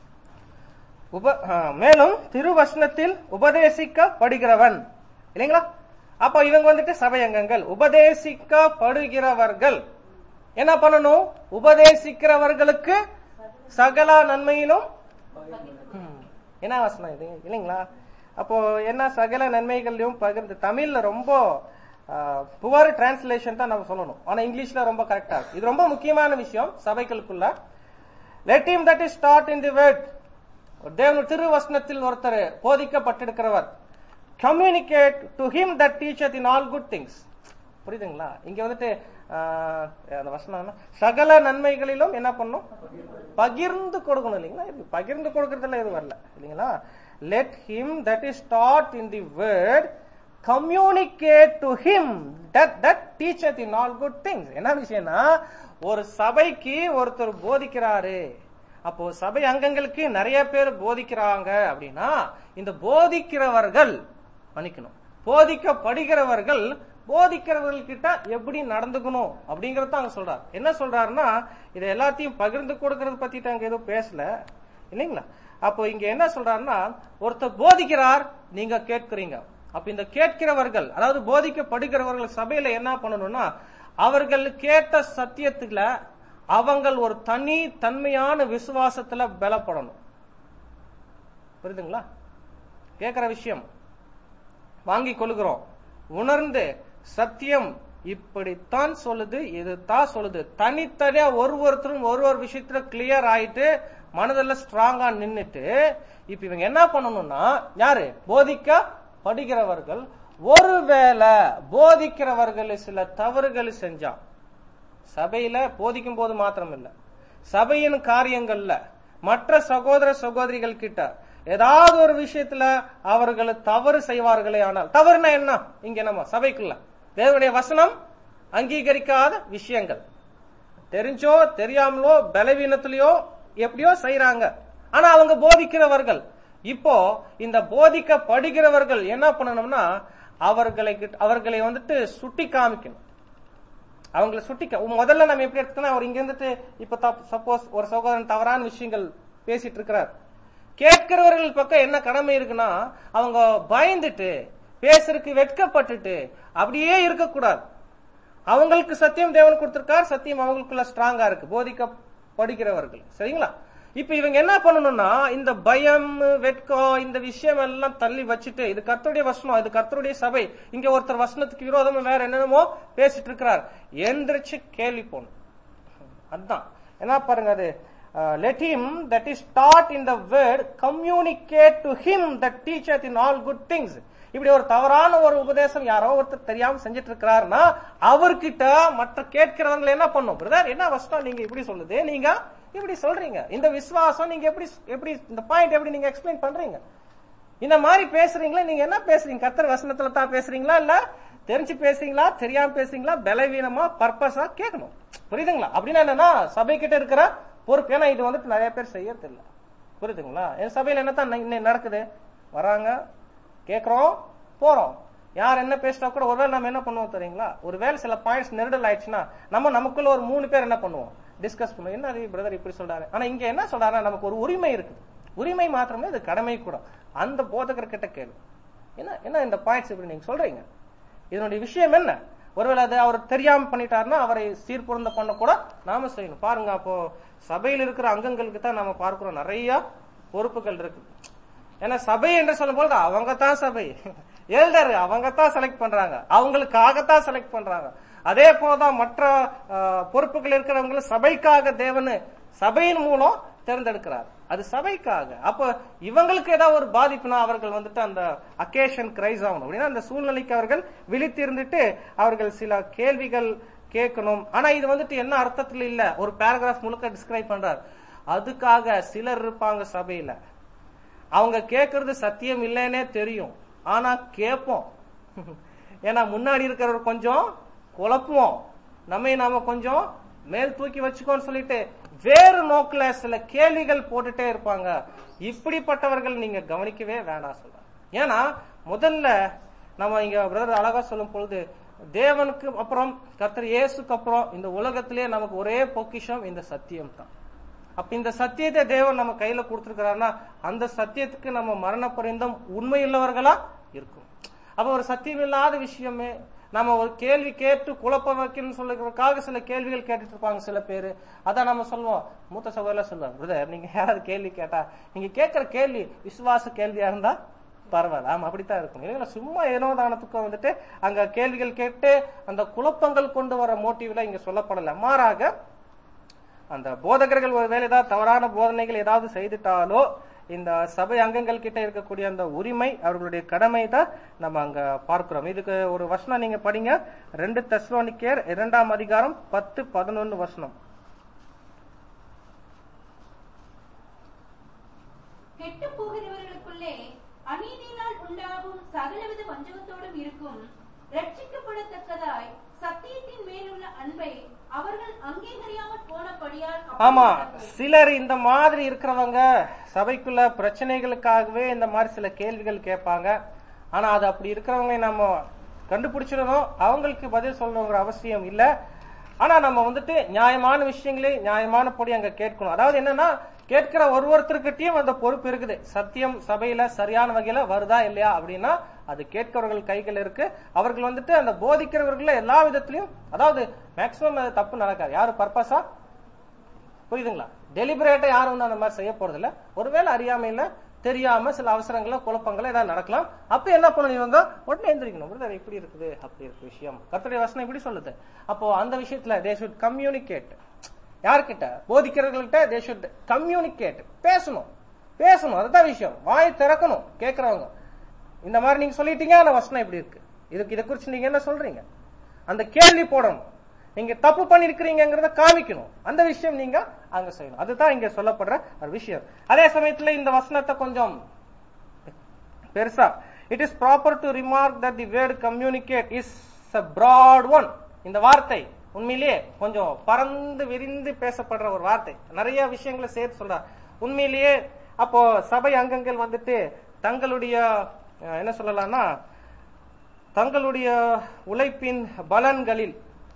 உப அஹ், மேலும் திருவசனத்தில் உபதேசிக்கப்படுகிறவன் இல்லைங்களா அப்போ இவங்க வந்துட்டு சபை அங்கங்கள் உபதேசிக்கப்படுகிறவர்கள் என்ன பண்ணணும் உபதேசிக்கிறவர்களுக்கு சகல நன்மையிலும் ம், என்ன வசனம் இது இல்லைங்களா அப்போ என்ன சகல நன்மைகளையும் பகிர்ந்து தமிழ்ல ரொம்ப புவர் டிரான்ஸ்லேஷன் தான் நம்ம சொல்லணும் ஆனா இங்கிலீஷ்ல ரொம்ப கரெக்டா இருக்கு இது ரொம்ப முக்கியமான விஷயம் சபைகளுக்குள்ள let him that is taught in the word தேவன் திருவசனத்தில் ஒருத்தர் போதிக்கப்பட்டிருக்கிறவர் communicate to him that teacheth in all good things புரியுதுங்களா இங்க வந்துட்டு ஆஹ், அந்த வசனம் என்ன? சகல நன்மைகளிலும் என்ன பண்ணும் பகிர்ந்து கொடுக்கணும் இல்லைங்களா இது பகிர்ந்து கொடுக்கறதுல இது வரல இல்லைங்களா let him that is taught in the word communicate to him that that teacheth in all good things என்ன விஷயம்னா ஒரு சபைக்கு ஒருத்தர் போதிக்கிறாரு அப்போ சபை அங்கங்களுக்கு நிறைய பேர் போதிக்கிறாங்க அப்படின்னா இந்த போதிக்கிறவர்கள் மன்னிக்கணும் போதிக்கப்படுகிறவர்கள் போதிக்கிறவர்கள் கிட்ட எப்படி நடந்துக்கணும் அப்படிங்கறத அங்க சொல்றாரு என்ன சொல்றாருன்னா இதை எல்லாத்தையும் பகிர்ந்து கொடுக்கறது பத்தி தான் அங்க எதுவும் பேசல இல்லைங்களா அப்போ இங்க என்ன சொல்றாருன்னா ஒருத்தர் போதிக்கிறார் நீங்க கேட்கிறீங்க அப்ப இந்த கேட்கிறவர்கள் அதாவது போதிக்கப்படுகிறவர்கள் சபையில என்ன பண்ணணும்னா அவர்கள் கேட்ட சத்தியத்துல அவங்கள் ஒரு தனி தன்மையான விசுவாசத்துல பலப்படணும் புரியுதுங்களா கேட்கிற விஷயம் வாங்கி கொள்கிறோம் உணர்ந்து சத்தியம் இப்படித்தான் சொல்லுது இதுதான் சொல்லுது தனித்தனியா ஒரு ஒருத்தரும் ஒரு ஒரு விஷயத்துல கிளியர் ஆயிட்டு மனதில் ஸ்ட்ராங்கா நின்னுட்டு இப்ப இவங்க என்ன பண்ணணும்னா யாரு போதிக்க படிக்கிறவர்கள் ஒருவேளை போதிக்கிறவர்கள் சில தவறுகள் செஞ்சா சபையில போதிக்கும் போது மாத்திரம் இல்ல சபையின் காரியங்கள்ல மற்ற சகோதர சகோதரிகள் கிட்ட ஏதாவது ஒரு விஷயத்துல அவர்கள் தவறு செய்வார்களே ஆனால் தவறுனா என்ன இங்க நம்ம சபைக்குள்ள தேவனுடைய வசனம் அங்கீகரிக்காத விஷயங்கள் தெரிஞ்சோ தெரியாமலோ பலவீனத்திலயோ எப்படியோ செய்யறாங்க ஆனா அவங்க போதிக்கிறவர்கள் இப்போ இந்த போதிக்கப்படுகிறவர்கள் என்ன பண்ணணும்னா அவர்களை கிட்ட- அவர்களை வந்துட்டு சுட்டி காமிக்கணும் அவங்கள சுட்டிக்க முதல்ல நம்ம எப்படி எடுத்துக்கணும் அவர் இங்க இருந்துட்டு இப்ப சப்போஸ் ஒரு சகோதரன் தவறான விஷயங்கள் பேசிட்டு இருக்கிறார் கேட்கிறவர்கள் பக்கம் என்ன கடமை இருக்குன்னா அவங்க பயந்துட்டு பேசுறதுக்கு வெட்கப்பட்டுட்டு அப்படியே இருக்கக்கூடாது அவங்களுக்கு சத்தியம் தேவன் கொடுத்திருக்கார் சத்தியம் அவங்களுக்குள்ள ஸ்ட்ராங்கா இருக்கு போதிக்கப்படுகிறவர்கள் சரிங்களா இப்ப இவங்க என்ன பண்ணணும்னா இந்த பயம் வெட்கம் இந்த விஷயம் எல்லாம் தள்ளி வச்சுட்டு இது கர்த்தருடைய வசனம் இது கர்த்தருடைய சபை இங்க ஒருத்தர் வசனத்துக்கு விரோதமா வேற என்னென்னமோ பேசிட்டு இருக்கிறார் எந்திரிச்சு கேள்வி போகணும் அதுதான் என்ன பாருங்க அது let him that is taught in the word communicate to him that teacher in all good things இப்படி ஒரு தவறான ஒரு உபதேசம் யாரோ ஒருத்தர் தெரியாம செஞ்சுட்டு இருக்கிறாருன்னா அவர்கிட்ட மற்ற கேட்கிறவங்க என்ன பண்ணும் பிரதர் என்ன வசனம் நீங்க இப்படி சொல்லுது நீங்க இப்படி சொல்றீங்க இந்த விசுவாசம் நீங்க எப்படி எப்படி இந்த பாயிண்ட் எப்படி நீங்க எக்ஸ்பிளைன் பண்றீங்க இந்த மாதிரி பேசுறீங்களா நீங்க என்ன பேசுறீங்க கர்த்தர் வசனத்துல தான் பேசுறீங்களா இல்ல தெரிஞ்சு பேசுறீங்களா தெரியாம பேசுறீங்களா பலவீனமா பர்பஸா கேட்கணும் புரியுதுங்களா அப்படின்னா என்னன்னா சபை கிட்ட இருக்கிற பொறுப்பு ஏன்னா இது வந்துட்டு நிறைய பேர் செய்யறது இல்ல புரியுதுங்களா என் சபையில என்னத்தான் இன்னும் நடக்குது வராங்க கேக்குறோம் போறோம் யார் என்ன பேசிட்டா கூட ஒருவேளை நம்ம என்ன பண்ணுவோம் தெரியுங்களா ஒருவேளை சில பாயிண்ட்ஸ் நெருடல் ஆயிடுச்சுன்னா நம்ம நமக்குள்ள ஒரு மூணு பேர் என்ன பண்ணுவோம் டிஸ்கஸ் பண்ணுவோம் என்ன பிரதர் இப்படி சொல்றாரு ஆனா இங்க என்ன சொல்றாருன்னா நமக்கு ஒரு உரிமை இருக்குது உரிமை மாத்திரமே இது கடமை கூட அந்த போதகர் கிட்ட கேளு என்ன என்ன இந்த பாயிண்ட்ஸ் இப்படி நீங்க சொல்றீங்க இதனுடைய விஷயம் என்ன ஒருவேளை அது அவர் தெரியாம பண்ணிட்டாருன்னா அவரை சீர்பொருந்த பண்ண கூட நாம செய்யணும் பாருங்க அப்போ சபையில் இருக்கிற அங்கங்களுக்கு தான் நாம பார்க்கிறோம் நிறைய பொறுப்புகள் இருக்கு ஏன்னா சபை என்று சொல்லும்போது அவங்க தான் சபை எல்டர் அவங்க தான் செலக்ட் பண்றாங்க அவங்களுக்காகத்தான் செலக்ட் பண்றாங்க அதே போலதான் மற்ற அஹ், பொறுப்புகள் இருக்கிறவங்க சபைக்காக தேவனு சபையின் மூலம் தேர்ந்தெடுக்கிறார் அது சபைக்காக அப்ப இவங்களுக்கு ஏதாவது ஒரு பாதிப்புனா அவர்கள் வந்துட்டு அந்த அக்கேஷன் கிரைஸ் ஆகணும் அப்படின்னா அந்த சூழ்நிலைக்கு அவர்கள் விழித்திருந்துட்டு அவர்கள் சில கேள்விகள் கேட்கணும் ஆனா இது வந்துட்டு என்ன அர்த்தத்துல இல்ல ஒரு பேராகிராஃப் முழுக்க டிஸ்கிரைப் பண்றார் அதுக்காக சிலர் இருப்பாங்க சபையில அவங்க கேட்கறது சத்தியம் இல்லைன்னே தெரியும் ஆனா கேட்போம் ஏன்னா முன்னாடி இருக்கிறவர் கொஞ்சம் குழப்புவோம் நம்மை நாம கொஞ்சம் மேல் தூக்கி வச்சுக்கோன்னு சொல்லிட்டு வேறு நோக்குல சில கேள்விகள் போட்டுட்டே இருப்பாங்க இப்படிப்பட்டவர்கள் நீங்க கவனிக்கவே வேண்டாம் சொல்றாங்க ஏன்னா முதல்ல நம்ம இங்க பிரதர் அழகா சொல்லும் பொழுது தேவனுக்கு அப்புறம் கர்த்தர் இயேசுக்கு அப்புறம் இந்த உலகத்திலே நமக்கு ஒரே பொக்கிஷம் இந்த சத்தியம் தான் அப்ப இந்த சத்தியத்தை தேவன் நம்ம கையில கொடுத்திருக்கிறாருன்னா அந்த சத்தியத்துக்கு நம்ம மரண பரிந்தம் உண்மையுள்ளவர்களா இருக்கும் அப்ப ஒரு சத்தியம் இல்லாத விஷயமே நம்ம ஒரு கேள்வி கேட்டு குழப்ப வைக்கணும்னு சொல்லுறதுக்காக சில கேள்விகள் கேட்டுட்டு இருப்பாங்க சில பேரு அதான் நம்ம சொல்லுவோம் மூத்த சகோதரர் சொல்லுவாங்க பிரதர் நீங்க யாராவது கேள்வி கேட்டா நீங்க கேட்கிற கேள்வி விசுவாச கேள்வியா இருந்தா பரவாயில்ல ஆமா அப்படித்தான் இருக்கும் இல்லைங்களா சும்மா ஏனோ தானத்துக்கு வந்துட்டு அங்க கேள்விகள் கேட்டு அந்த குழப்பங்கள் கொண்டு வர மோட்டிவ்ல இங்க சொல்லப்படல மாறாக அந்த போதகர்கள் ஒருவேளை ஏதாவது தவறான போதனைகள் ஏதாவது செய்துட்டாலோ இந்த சபை அங்கங்கள் கிட்ட இருக்கக்கூடிய அந்த உரிமை அவர்களுடைய கடமை தான் நம்ம அங்க பார்க்கிறோம் இதுக்கு ஒரு வசனம் நீங்க படிங்க ரெண்டு தெஸ்லோனிக்கேர் இரண்டாம் அதிகாரம் பத்து பதினொன்னு வசனம் கெட்டு போகிறவர்களுக்குள்ளே அநீதியினால் உண்டாகும் சகலவித வஞ்சகத்தோடும் இருக்கும் ரட்சிக்கப்படத்தக்கதாய் சத்தியத்தின் மேலுள்ள அன்பை அவர்கள் அங்கீகரியாமல் போனபடியால் ஆமா அப்படிப்பட்டது. சிலர் இந்த மாதிரி இருக்கிறவங்க சபைக்குள்ள பிரச்சனைகளுக்காகவே இந்த மாதிரி சில கேள்விகள் கேட்பாங்க ஆனா அது அப்படி இருக்கிறவங்க நம்ம கண்டுபிடிச்சிடணும் அவங்களுக்கு பதில் சொல்லணுங்கிற அவசியம் இல்ல ஆனா நம்ம வந்துட்டு நியாயமான விஷயங்களே நியாயமான படி அங்க கேட்கணும் அதாவது என்னன்னா கேட்கிற ஒரு ஒருத்தருக்கிட்டையும் அந்த பொறுப்பு இருக்குது சத்தியம் சபையில சரியான வகையில வருதா இல்லையா அப்படின்னா அது கேட்கிறவர்கள் கைகள் இருக்கு அவர்கள் வந்துட்டு அந்த போதிக்கிறவர்கள எல்லா விதத்திலையும் அதாவது மேக்சிமம் அது தப்பு நடக்காது யாரு பர்பஸா புரியுதுங்களா டெலிபரேட்டா யாரும் வந்து அந்த மாதிரி செய்ய போறது இல்ல ஒருவேளை அறியாமையில தெரியாம சில அவசரங்கள குழப்பங்கள ஏதாவது நடக்கலாம் அப்ப என்ன பண்ணணும் இவங்க உடனே எந்திரிக்கணும் பிரதர் இப்படி இருக்குது அப்படி இருக்கு விஷயம் கர்த்தருடைய வசனம் இப்படி சொல்லுது அப்போ அந்த விஷயத்துல தே ஷுட் கம்யூனிகேட் யார்கிட்ட போதிக்கிறவர்கள்ட்ட தே ஷுட் கம்யூனிகேட் பேசணும் பேசணும் அதுதான் விஷயம் வாய் திறக்கணும் கேட்கறவங்க இந்த மாதிரி நீங்க சொல்லிட்டீங்க அந்த வசனம் இப்படி இருக்கு இதுக்கு இதை குறிச்சு நீங்க என்ன சொல்றீங்க அந்த கேள்வி போடணும் நீங்க தப்பு பண்ணிருக்கிறீங்கிறத காமிக்கணும் அந்த விஷயம் நீங்க அங்க செய்யணும் அதுதான் இங்க சொல்லப்படுற ஒரு விஷயம் அதே சமயத்துல இந்த வசனத்தை கொஞ்சம் பெருசா it is proper to remark that the word communicate is a broad one இந்த வார்த்தை உண்மையிலேயே கொஞ்சம் பறந்து விரிந்து பேசப்படுற ஒரு வார்த்தை நிறைய விஷயங்களை சேர்த்து சொல்றார் உண்மையிலேயே அப்போ சபை அங்கங்கள் வந்துட்டு தங்களுடைய அஹ், என்ன சொல்லலாம்னா தங்களுடைய உழைப்பின் பலன்களில்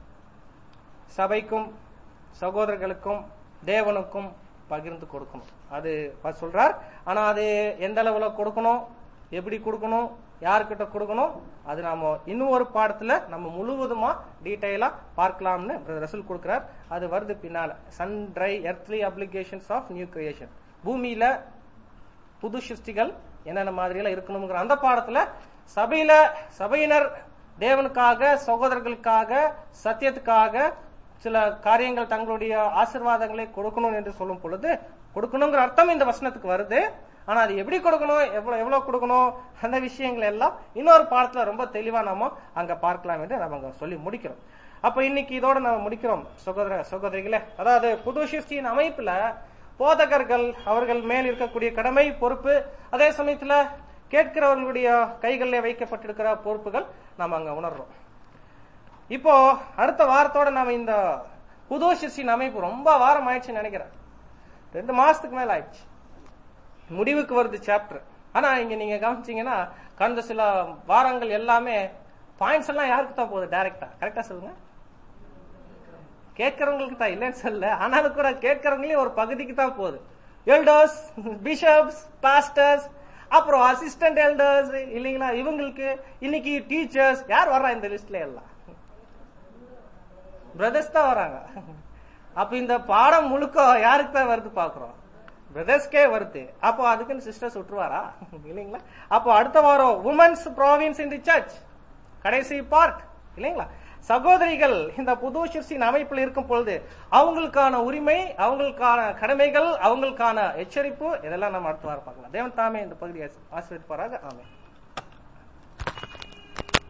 சபைக்கும் சகோதரர்களுக்கும் தேவனுக்கும் பகிர்ந்து கொடுக்கணும் அது அவர் சொல்றார் ஆனா அது எந்த அளவுல கொடுக்கணும் எப்படி கொடுக்கணும் யார்கிட்ட கொடுக்கணும் அது நாம இன்னும் ஒரு பாடத்துல நம்ம முழுவதுமா டீடைலா பார்க்கலாம்னு பிரதர் ரசூல் கொடுக்கிறார் அது வருது பின்னால sundry earthly applications of new creation பூமியில புது சிருஷ்டிகள் என்னென்ன மாதிரியெல்லாம் இருக்கணுங்கிற அந்த பாடத்துல சபையில சபையினர் தேவனுக்காக சகோதரர்களுக்காக சத்தியத்துக்காக சில காரியங்கள் தங்களுடைய ஆசீர்வாதங்களை கொடுக்கணும் என்று சொல்லும் பொழுது கொடுக்கணுங்கிற அர்த்தம் இந்த வசனத்துக்கு வருது ஆனா அது எப்படி கொடுக்கணும் எவ்வளவு எவ்வளவு கொடுக்கணும் அந்த விஷயங்கள் எல்லாம் இன்னொரு பாடத்துல ரொம்ப தெளிவா நாம அங்க பார்க்கலாம் என்று நம்ம அங்க சொல்லி முடிக்கிறோம் அப்ப இன்னைக்கு இதோட நம்ம முடிக்கிறோம் சகோதர சகோதரிகளே அதாவது புது சிருஷ்டியின் அமைப்புல போதகர்கள் அவர்கள் மேல் இருக்கக்கூடிய கடமை பொறுப்பு அதே சமயத்துல கேட்கிறவர்களுடைய கைகளில் வைக்கப்பட்டிருக்கிற பொறுப்புகள் நாம் அங்க உணர்றோம் இப்போ அடுத்த வாரத்தோட நாம இந்த புது சிருஷ்டியின் அமைப்பு ரொம்ப வாரம் ஆயிடுச்சுன்னு நினைக்கிறேன் ரெண்டு மாசத்துக்கு மேல ஆயிடுச்சு முடிவுக்கு வருது சாப்டர் ஆனா இங்க நீங்க கவனிச்சீங்கன்னா கடந்த சில வாரங்கள் எல்லாமே பாயிண்ட்ஸ் எல்லாம் யாருக்கு தான் போகுது டைரக்டா கரெக்டா சொல்லுங்க கேட்கறவங்களுக்கு தான் இல்லைன்னு சொல்லல ஆனாலும் கூட கேட்கறவங்களே ஒரு பகுதிக்கு தான் போகுது எல்டர்ஸ் பிஷப்ஸ் பாஸ்டர்ஸ் அப்புறம் அசிஸ்டன்ட் எல்டர்ஸ் இல்லைங்களா இவங்களுக்கு இன்னைக்கு டீச்சர்ஸ் யார் வர்றா இந்த லிஸ்ட்ல எல்லாம் பிரதர்ஸ் தான் வராங்க அப்ப இந்த பாடம் முழுக்க யாருக்கு தான் வருது பாக்குறோம் பிரதர்ஸ்க்கே வருது அப்போ அதுக்குன்னு சிஸ்டர்ஸ் விட்டுருவாரா இல்லைங்களா அப்போ அடுத்த வாரம் women's province in the church கடைசி பார்ட் இல்லைங்களா சகோதரிகள் இந்த புது சிற்சின் அமைப்பில் இருக்கும் பொழுது அவங்களுக்கான உரிமை அவங்களுக்கான கடமைகள் அவங்களுக்கான எச்சரிப்பு இதெல்லாம் நம்ம அடுத்த வாரம் பார்க்கலாம் தேவன் தாமே இந்த பகுதியை ஆசீர்வதிப்பாராக ஆமென்